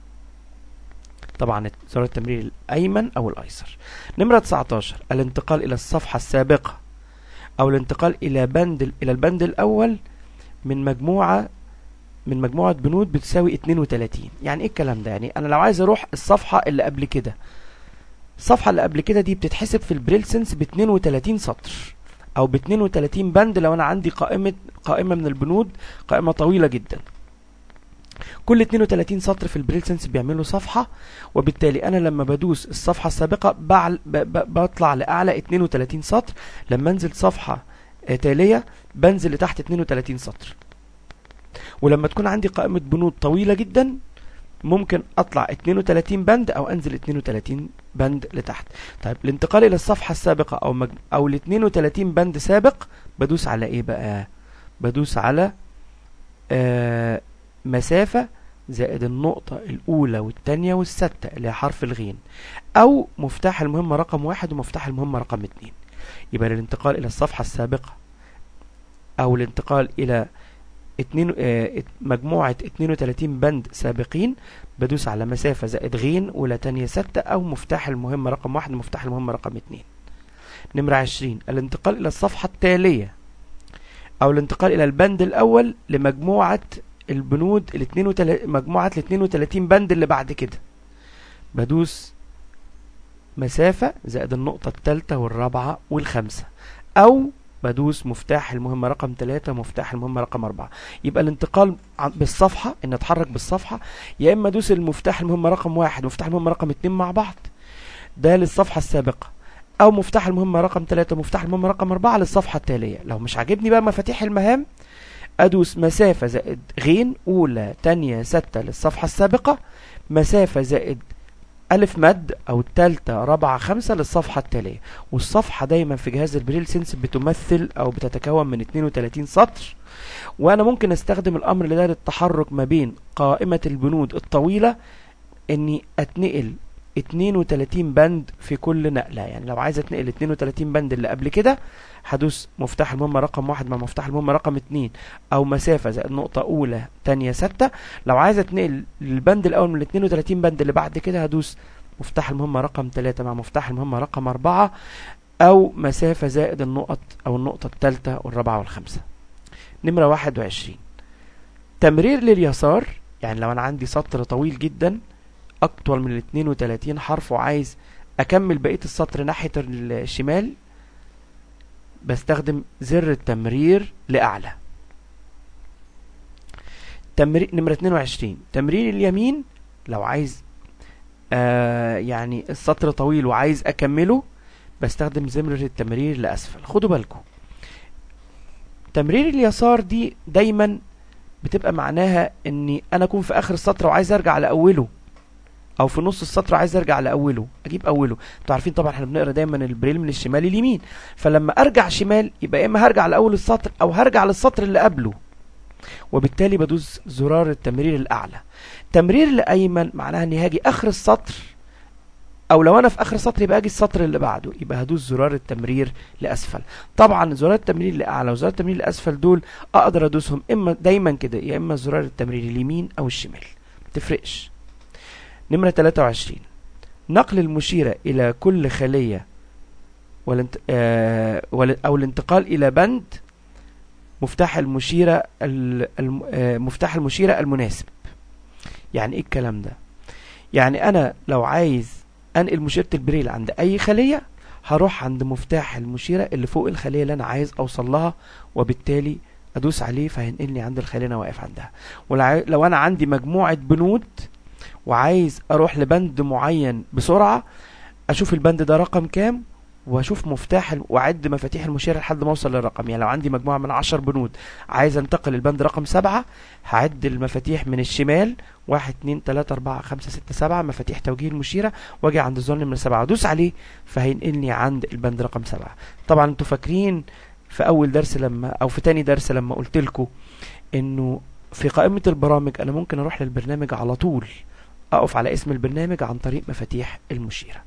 طبعا زرار التمرير الايمن او الايسر نمرة 19 الانتقال الى الصفحة السابقة او الانتقال الى بند الى البند الاول من مجموعه من مجموعه بنود بتساوي 32 يعني ايه الكلام ده يعني انا لو عايز اروح الصفحه اللي قبل كده الصفحه اللي قبل كده دي بتتحسب في البريل سنس ب 32 سطر او ب 32 بند لو انا عندي قائمه قائمه من البنود قائمه طويله جدا كل 32 سطر في البريل سنس بيعملوا صفحة وبالتالي أنا لما بدوس الصفحة السابقة بعل ب ب بطلع لأعلى 32 سطر لما أنزل صفحة تالية بنزل لتحت 32 سطر ولما تكون عندي قائمة بنود طويلة جدا ممكن اطلع 32 بند او انزل 32 بند لتحت طيب الانتقال الى الصفحة السابقة او مج... او ال 32 بند سابق بدوس على ايه بقى بدوس على آه مسافة زائد النقطة الأولى والتانية والستة اللي هي حرف الغين أو مفتاح المهمة رقم واحد ومفتاح المهمة رقم اتنين يبقى الانتقال إلى الصفحة السابقة أو الانتقال إلى اتنين اه مجموعة 32 بند سابقين بدوس على مسافة زائد غين أولى تانية ستة أو مفتاح المهمة رقم واحد ومفتاح المهمة رقم اتنين نمرة عشرين الانتقال إلى الصفحة التالية أو الانتقال إلى البند الأول لمجموعة البنود ال 32 مجموعة ال 32 بند اللي بعد كده بدوس مسافة زائد النقطة الثالثة والرابعة والخامسة أو بدوس مفتاح المهمة رقم 3 مفتاح المهمة رقم 4 يبقى الانتقال بالصفحة ان اتحرك بالصفحة يا اما ادوس المفتاح المهمة رقم 1 ومفتاح المهمة رقم 2 مع بعض ده للصفحة السابقة او مفتاح المهمة رقم 3 ومفتاح المهمة رقم 4 للصفحة التالية لو مش عاجبني بقى مفاتيح المهام ادوس مسافة زائد غين اولى تانية ستة للصفحة السابقة مسافة زائد ألف مد أو التالتة رابعة خمسة للصفحة التالية والصفحة دايما في جهاز البريل سنس بتمثل أو بتتكون من 32 سطر وأنا ممكن أستخدم الأمر ده للتحرك ما بين قائمة البنود الطويلة إني أتنقل 32 بند في كل نقلة يعني لو عايز اتنقل 32 بند اللي قبل كده هدوس مفتاح المهمة رقم واحد مع مفتاح المهمة رقم اتنين او مسافة زائد نقطة اولى تانية ستة لو عايز اتنقل للبند الاول من ال 32 بند اللي بعد كده هدوس مفتاح المهمة رقم تلاتة مع مفتاح المهمة رقم اربعة او مسافة زائد النقط او النقطة التالتة والرابعة والخامسة نمرة واحد وعشرين تمرير لليسار يعني لو انا عندي سطر طويل جدا اطول من ال 32 حرف وعايز اكمل بقيه السطر ناحيه الشمال بستخدم زر التمرير لاعلى تمرير نمره 22 تمرير اليمين لو عايز آه يعني السطر طويل وعايز اكمله بستخدم زر التمرير لاسفل خدوا بالكم تمرير اليسار دي دايما بتبقى معناها اني انا اكون في اخر السطر وعايز ارجع لاوله او في نص السطر عايز ارجع لاوله اجيب اوله انتوا عارفين طبعا احنا بنقرا دايما البريل من الشمال لليمين فلما ارجع شمال يبقى يا اما هرجع لاول السطر او هرجع للسطر اللي قبله وبالتالي بدوس زرار التمرير الاعلى تمرير لايمن معناها اني هاجي اخر السطر او لو انا في اخر السطر يبقى اجي السطر اللي بعده يبقى هدوس زرار التمرير لاسفل طبعا زرار التمرير لاعلى وزرار التمرير لاسفل دول اقدر ادوسهم اما دايما كده يا اما زرار التمرير اليمين او الشمال متفرقش نمرة 23 نقل المشيرة إلى كل خلية والانت... آه... أو الانتقال إلى بند مفتاح المشيرة ال... الم... آه... مفتاح المشيرة المناسب يعني إيه الكلام ده يعني أنا لو عايز أنقل مشيرة البريل عند أي خلية هروح عند مفتاح المشيرة اللي فوق الخلية اللي أنا عايز أوصل لها وبالتالي أدوس عليه فهينقلني عند الخلية أنا واقف عندها ولو أنا عندي مجموعة بنود وعايز اروح لبند معين بسرعة اشوف البند ده رقم كام واشوف مفتاح واعد مفاتيح المشيرة لحد ما اوصل للرقم يعني لو عندي مجموعة من عشر بنود عايز انتقل البند رقم سبعة هعد المفاتيح من الشمال واحد اتنين تلاتة اربعة خمسة ستة سبعة مفاتيح توجيه المشيرة واجي عند الزون نمرة سبعة ادوس عليه فهينقلني عند البند رقم سبعة طبعا انتوا فاكرين في اول درس لما او في تاني درس لما قلت لكم انه في قائمة البرامج انا ممكن اروح للبرنامج على طول اقف على اسم البرنامج عن طريق مفاتيح المشيرة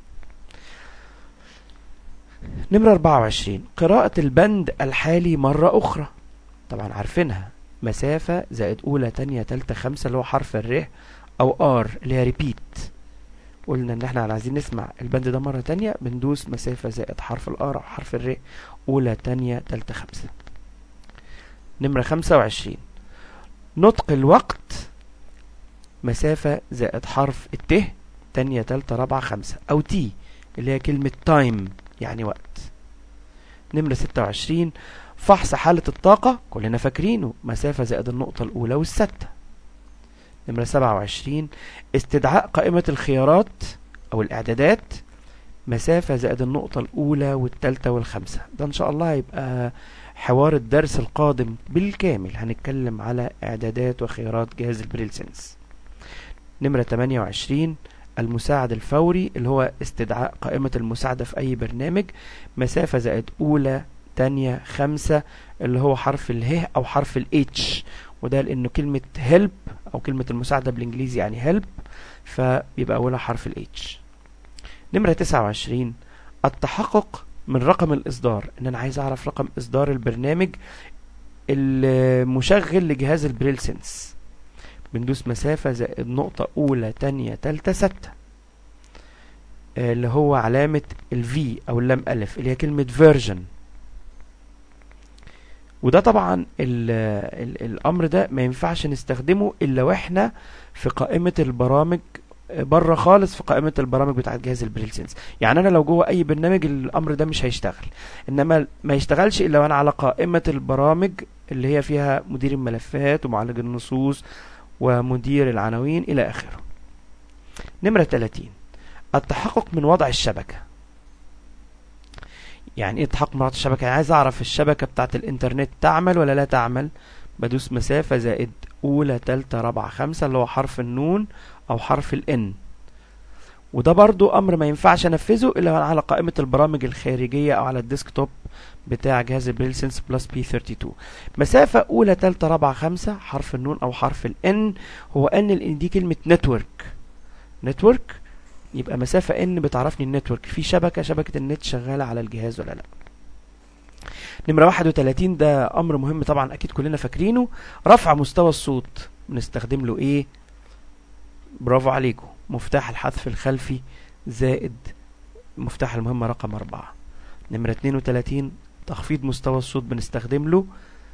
نمرة 24 قراءة البند الحالي مرة أخرى طبعا عارفينها مسافة زائد أولى تانية تالتة خمسة اللي هو حرف الر أو ار اللي هي ريبيت قلنا إن احنا عايزين نسمع البند ده مرة تانية بندوس مسافة زائد حرف الار أو حرف الر أولى تانية تالتة خمسة نمرة 25 نطق الوقت مسافة زائد حرف الت تانية تالتة رابعة خمسة أو تي اللي هي كلمة تايم يعني وقت نمرة ستة وعشرين فحص حالة الطاقة كلنا فاكرينه مسافة زائد النقطة الأولى والستة نمرة سبعة وعشرين استدعاء قائمة الخيارات أو الإعدادات مسافة زائد النقطة الأولى والتالتة والخمسة ده إن شاء الله هيبقى حوار الدرس القادم بالكامل هنتكلم على إعدادات وخيارات جهاز البريل سنس نمرة 28 المساعد الفوري اللي هو استدعاء قائمة المساعدة في أي برنامج مسافة زائد أولى تانية خمسة اللي هو حرف اله أو حرف الاتش وده لأنه كلمة help أو كلمة المساعدة بالإنجليزي يعني help فيبقى أولها حرف الاتش نمرة 29 التحقق من رقم الإصدار إن أنا عايز أعرف رقم إصدار البرنامج المشغل لجهاز البريل سنس بندوس مسافة زائد نقطة أولى تانية تالتة ستة اللي هو علامة الفي أو اللام ألف اللي هي كلمة version وده طبعا ال ال الأمر ده ما ينفعش نستخدمه إلا وإحنا في قائمة البرامج بره خالص في قائمة البرامج بتاعت جهاز البريل سنس يعني أنا لو جوه أي برنامج الأمر ده مش هيشتغل إنما ما يشتغلش إلا وأنا على قائمة البرامج اللي هي فيها مدير الملفات ومعالج النصوص ومدير العناوين إلى آخره نمرة 30 التحقق من وضع الشبكة يعني ايه التحقق من وضع الشبكة يعني عايز اعرف الشبكة بتاعت الانترنت تعمل ولا لا تعمل بدوس مسافة زائد اولى تالتة رابعة خمسة اللي هو حرف النون او حرف الان وده برضو امر ما ينفعش انفذه الا على قائمة البرامج الخارجية او على الديسكتوب بتاع جهاز البريل سنس بلس بي 32 مسافة اولى تالتة رابعة خمسة حرف النون او حرف الان هو ان الان دي كلمة نتورك نتورك يبقى مسافة ان بتعرفني النتورك في شبكة شبكة النت شغالة على الجهاز ولا لا نمرة 31 ده امر مهم طبعا اكيد كلنا فاكرينه رفع مستوى الصوت بنستخدم له ايه برافو عليكم مفتاح الحذف الخلفي زائد مفتاح المهمة رقم أربعة نمرة 32 تخفيض مستوى الصوت بنستخدم له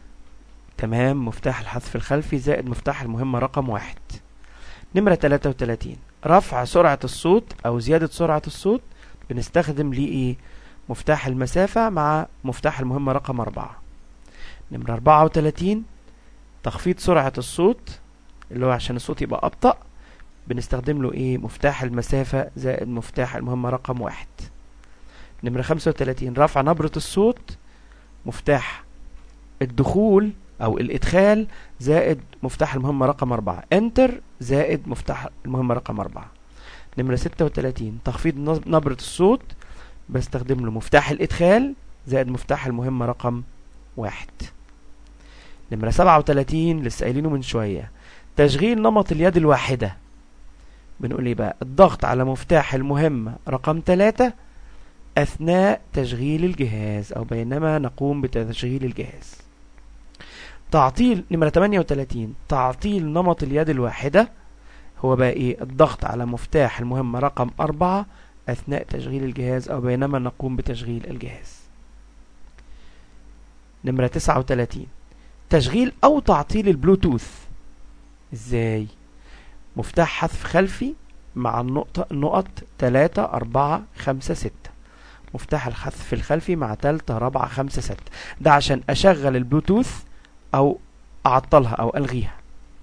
تمام مفتاح الحذف الخلفي زائد مفتاح المهمة رقم واحد نمرة 33 رفع سرعة الصوت أو زيادة سرعة الصوت بنستخدم ليه إيه مفتاح المسافة مع مفتاح المهمة رقم أربعة نمرة 34 تخفيض سرعة الصوت اللي هو عشان الصوت يبقى أبطأ بنستخدم له إيه مفتاح المسافة زائد مفتاح المهمة رقم واحد نمرة 35 رفع نبرة الصوت مفتاح الدخول أو الإدخال زائد مفتاح المهمة رقم أربعة انتر زائد مفتاح المهمة رقم أربعة نمرة ستة وتلاتين تخفيض نبرة الصوت بستخدم له مفتاح الإدخال زائد مفتاح المهمة رقم واحد نمرة سبعة وتلاتين لسه قايلينه من شوية تشغيل نمط اليد الواحدة بنقول ايه بقى الضغط على مفتاح المهمة رقم تلاتة أثناء تشغيل الجهاز أو بينما نقوم بتشغيل الجهاز تعطيل نمرة 38 تعطيل نمط اليد الواحدة هو بقى ايه الضغط على مفتاح المهمة رقم أربعة أثناء تشغيل الجهاز أو بينما نقوم بتشغيل الجهاز نمرة 39 تشغيل أو تعطيل البلوتوث ازاي مفتاح حذف خلفي مع النقطة النقط 3 4 5 6 مفتاح الحذف الخلفي مع تالتة رابعة خمسة ستة ده عشان أشغل البلوتوث أو أعطلها أو ألغيها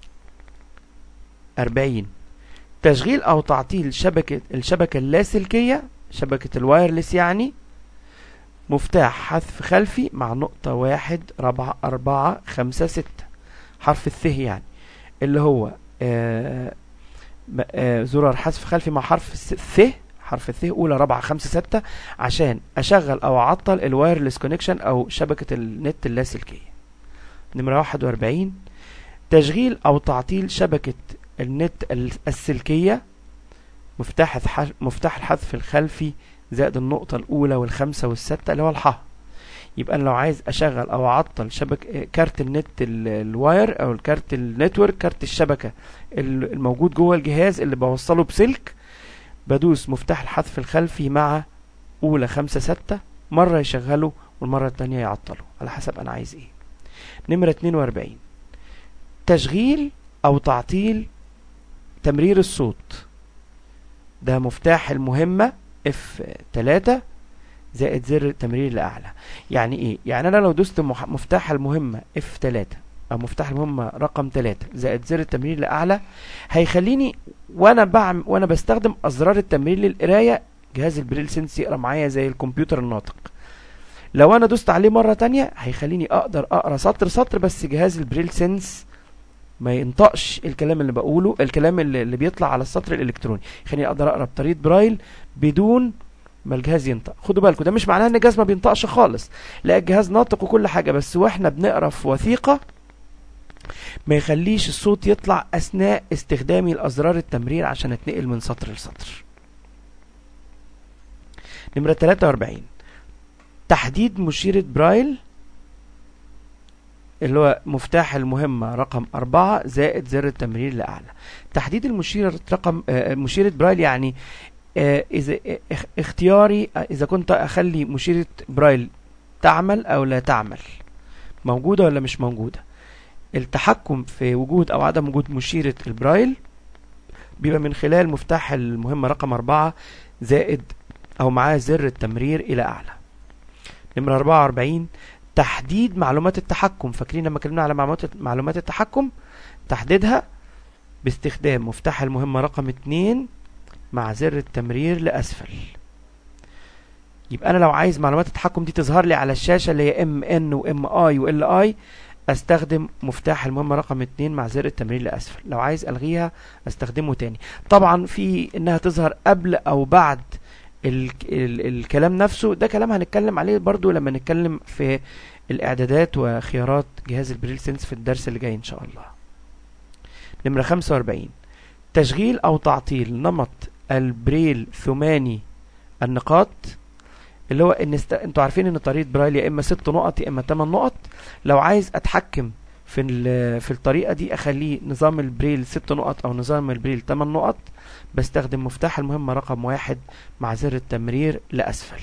أربعين تشغيل أو تعطيل شبكة الشبكة اللاسلكية شبكة الوايرلس يعني مفتاح حذف خلفي مع نقطة واحد رابعة أربعة خمسة ستة حرف الث يعني اللي هو آه آه زرار حذف خلفي مع حرف الث حرف الث اولى رابعه خمسة ستة عشان اشغل او اعطل الوايرلس كونكشن او شبكة النت اللاسلكية نمرة واحد واربعين تشغيل او تعطيل شبكة النت السلكية مفتاح مفتاح الحذف الخلفي زائد النقطة الأولى والخمسة والستة اللي هو الحا يبقى أنا لو عايز أشغل أو أعطل شبك كارت النت الواير أو الكارت النتورك كارت الشبكة الموجود جوه الجهاز اللي بوصله بسلك بدوس مفتاح الحذف الخلفي مع أولى خمسة ستة مرة يشغله والمرة التانية يعطله على حسب أنا عايز إيه نمرة 42 تشغيل أو تعطيل تمرير الصوت ده مفتاح المهمة F3 زائد زر التمرير لأعلى يعني إيه؟ يعني أنا لو دوست مفتاح المهمة F3 أو مفتاح المهمة رقم 3 زائد زر التمرير لأعلى هيخليني وأنا بعمل وأنا بستخدم أزرار التمرير للقراية جهاز البريل سنس يقرا معايا زي الكمبيوتر الناطق لو أنا دوست عليه مرة تانية هيخليني أقدر أقرا سطر سطر بس جهاز البريل سنس ما ينطقش الكلام اللي بقوله الكلام اللي, اللي بيطلع على السطر الالكتروني يخليني اقدر اقرا بطريقه برايل بدون ما الجهاز ينطق خدوا بالكم ده مش معناه ان الجهاز ما بينطقش خالص لا الجهاز ناطق وكل حاجه بس واحنا بنقرا في وثيقه ما يخليش الصوت يطلع اثناء استخدامي الازرار التمرير عشان اتنقل من سطر لسطر نمرة 43 تحديد مشيرة برايل اللي هو مفتاح المهمة رقم أربعة زائد زر التمرير لأعلى تحديد المشيرة رقم آه، مشيرة برايل يعني آه، إذا اخ- اختياري آه، إذا كنت أخلي مشيرة برايل تعمل أو لا تعمل موجودة ولا مش موجودة التحكم في وجود أو عدم وجود مشيرة البرايل بيبقى من خلال مفتاح المهمة رقم أربعة زائد أو معاه زر التمرير إلى أعلى نمرة 44 تحديد معلومات التحكم فاكرين لما اتكلمنا على معلومات معلومات التحكم تحديدها باستخدام مفتاح المهمة رقم 2 مع زر التمرير لأسفل يبقى أنا لو عايز معلومات التحكم دي تظهر لي على الشاشة اللي هي ام ان وام اي وال اي استخدم مفتاح المهمة رقم 2 مع زر التمرير لأسفل لو عايز ألغيها استخدمه تاني طبعا في انها تظهر قبل او بعد ال ال الكلام نفسه ده كلام هنتكلم عليه برضو لما نتكلم في الاعدادات وخيارات جهاز البريل سنس في الدرس اللي جاي ان شاء الله نمرة 45 تشغيل او تعطيل نمط البريل ثماني النقاط اللي هو ان است... انتوا عارفين ان طريقه برايل يا اما ست نقط يا اما 8 نقط لو عايز اتحكم في ال... في الطريقه دي اخليه نظام البريل ست نقط او نظام البريل 8 نقط بستخدم مفتاح المهمة رقم واحد مع زر التمرير لأسفل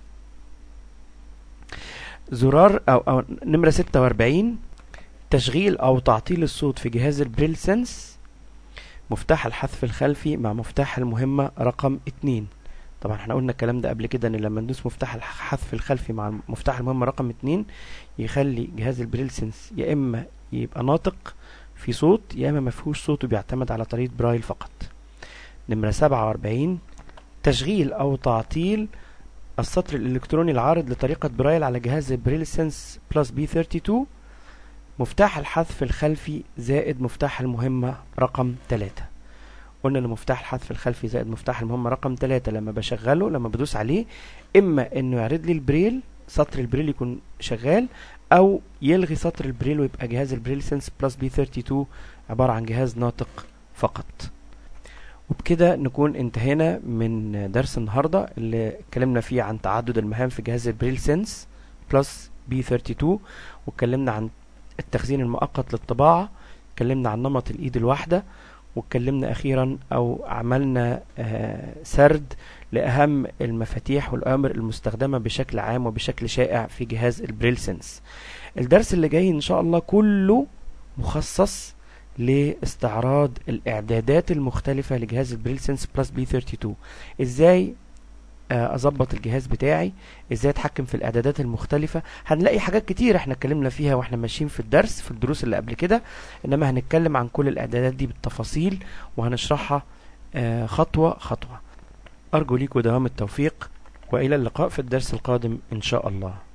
زرار أو, أو نمرة 46 تشغيل أو تعطيل الصوت في جهاز البريل سنس مفتاح الحذف الخلفي مع مفتاح المهمة رقم 2 طبعا احنا قلنا الكلام ده قبل كده ان لما ندوس مفتاح الحذف الخلفي مع مفتاح المهمة رقم 2 يخلي جهاز البريل سنس يا اما يبقى ناطق في صوت يا اما ما فيهوش صوت وبيعتمد على طريقة برايل فقط نمرة 47 تشغيل أو تعطيل السطر الإلكتروني العارض لطريقة برايل على جهاز بريل سنس بلس بي 32 مفتاح الحذف الخلفي زائد مفتاح المهمة رقم 3 قلنا ان مفتاح الحذف الخلفي زائد مفتاح المهمة رقم 3 لما بشغله لما بدوس عليه اما انه يعرض لي البريل سطر البريل يكون شغال او يلغي سطر البريل ويبقى جهاز البريل سنس بلس بي 32 عبارة عن جهاز ناطق فقط وبكده نكون انتهينا من درس النهاردة اللي اتكلمنا فيه عن تعدد المهام في جهاز البريل سنس بلس بي 32 واتكلمنا عن التخزين المؤقت للطباعة اتكلمنا عن نمط الايد الواحدة واتكلمنا اخيرا او عملنا آه سرد لاهم المفاتيح والاوامر المستخدمة بشكل عام وبشكل شائع في جهاز البريل سنس الدرس اللي جاي ان شاء الله كله مخصص لاستعراض الاعدادات المختلفة لجهاز البريل سنس بلس بي 32 ازاي اظبط الجهاز بتاعي ازاي اتحكم في الاعدادات المختلفة هنلاقي حاجات كتير احنا اتكلمنا فيها واحنا ماشيين في الدرس في الدروس اللي قبل كده انما هنتكلم عن كل الاعدادات دي بالتفاصيل وهنشرحها خطوة خطوة ارجو ليكم دوام التوفيق والى اللقاء في الدرس القادم ان شاء الله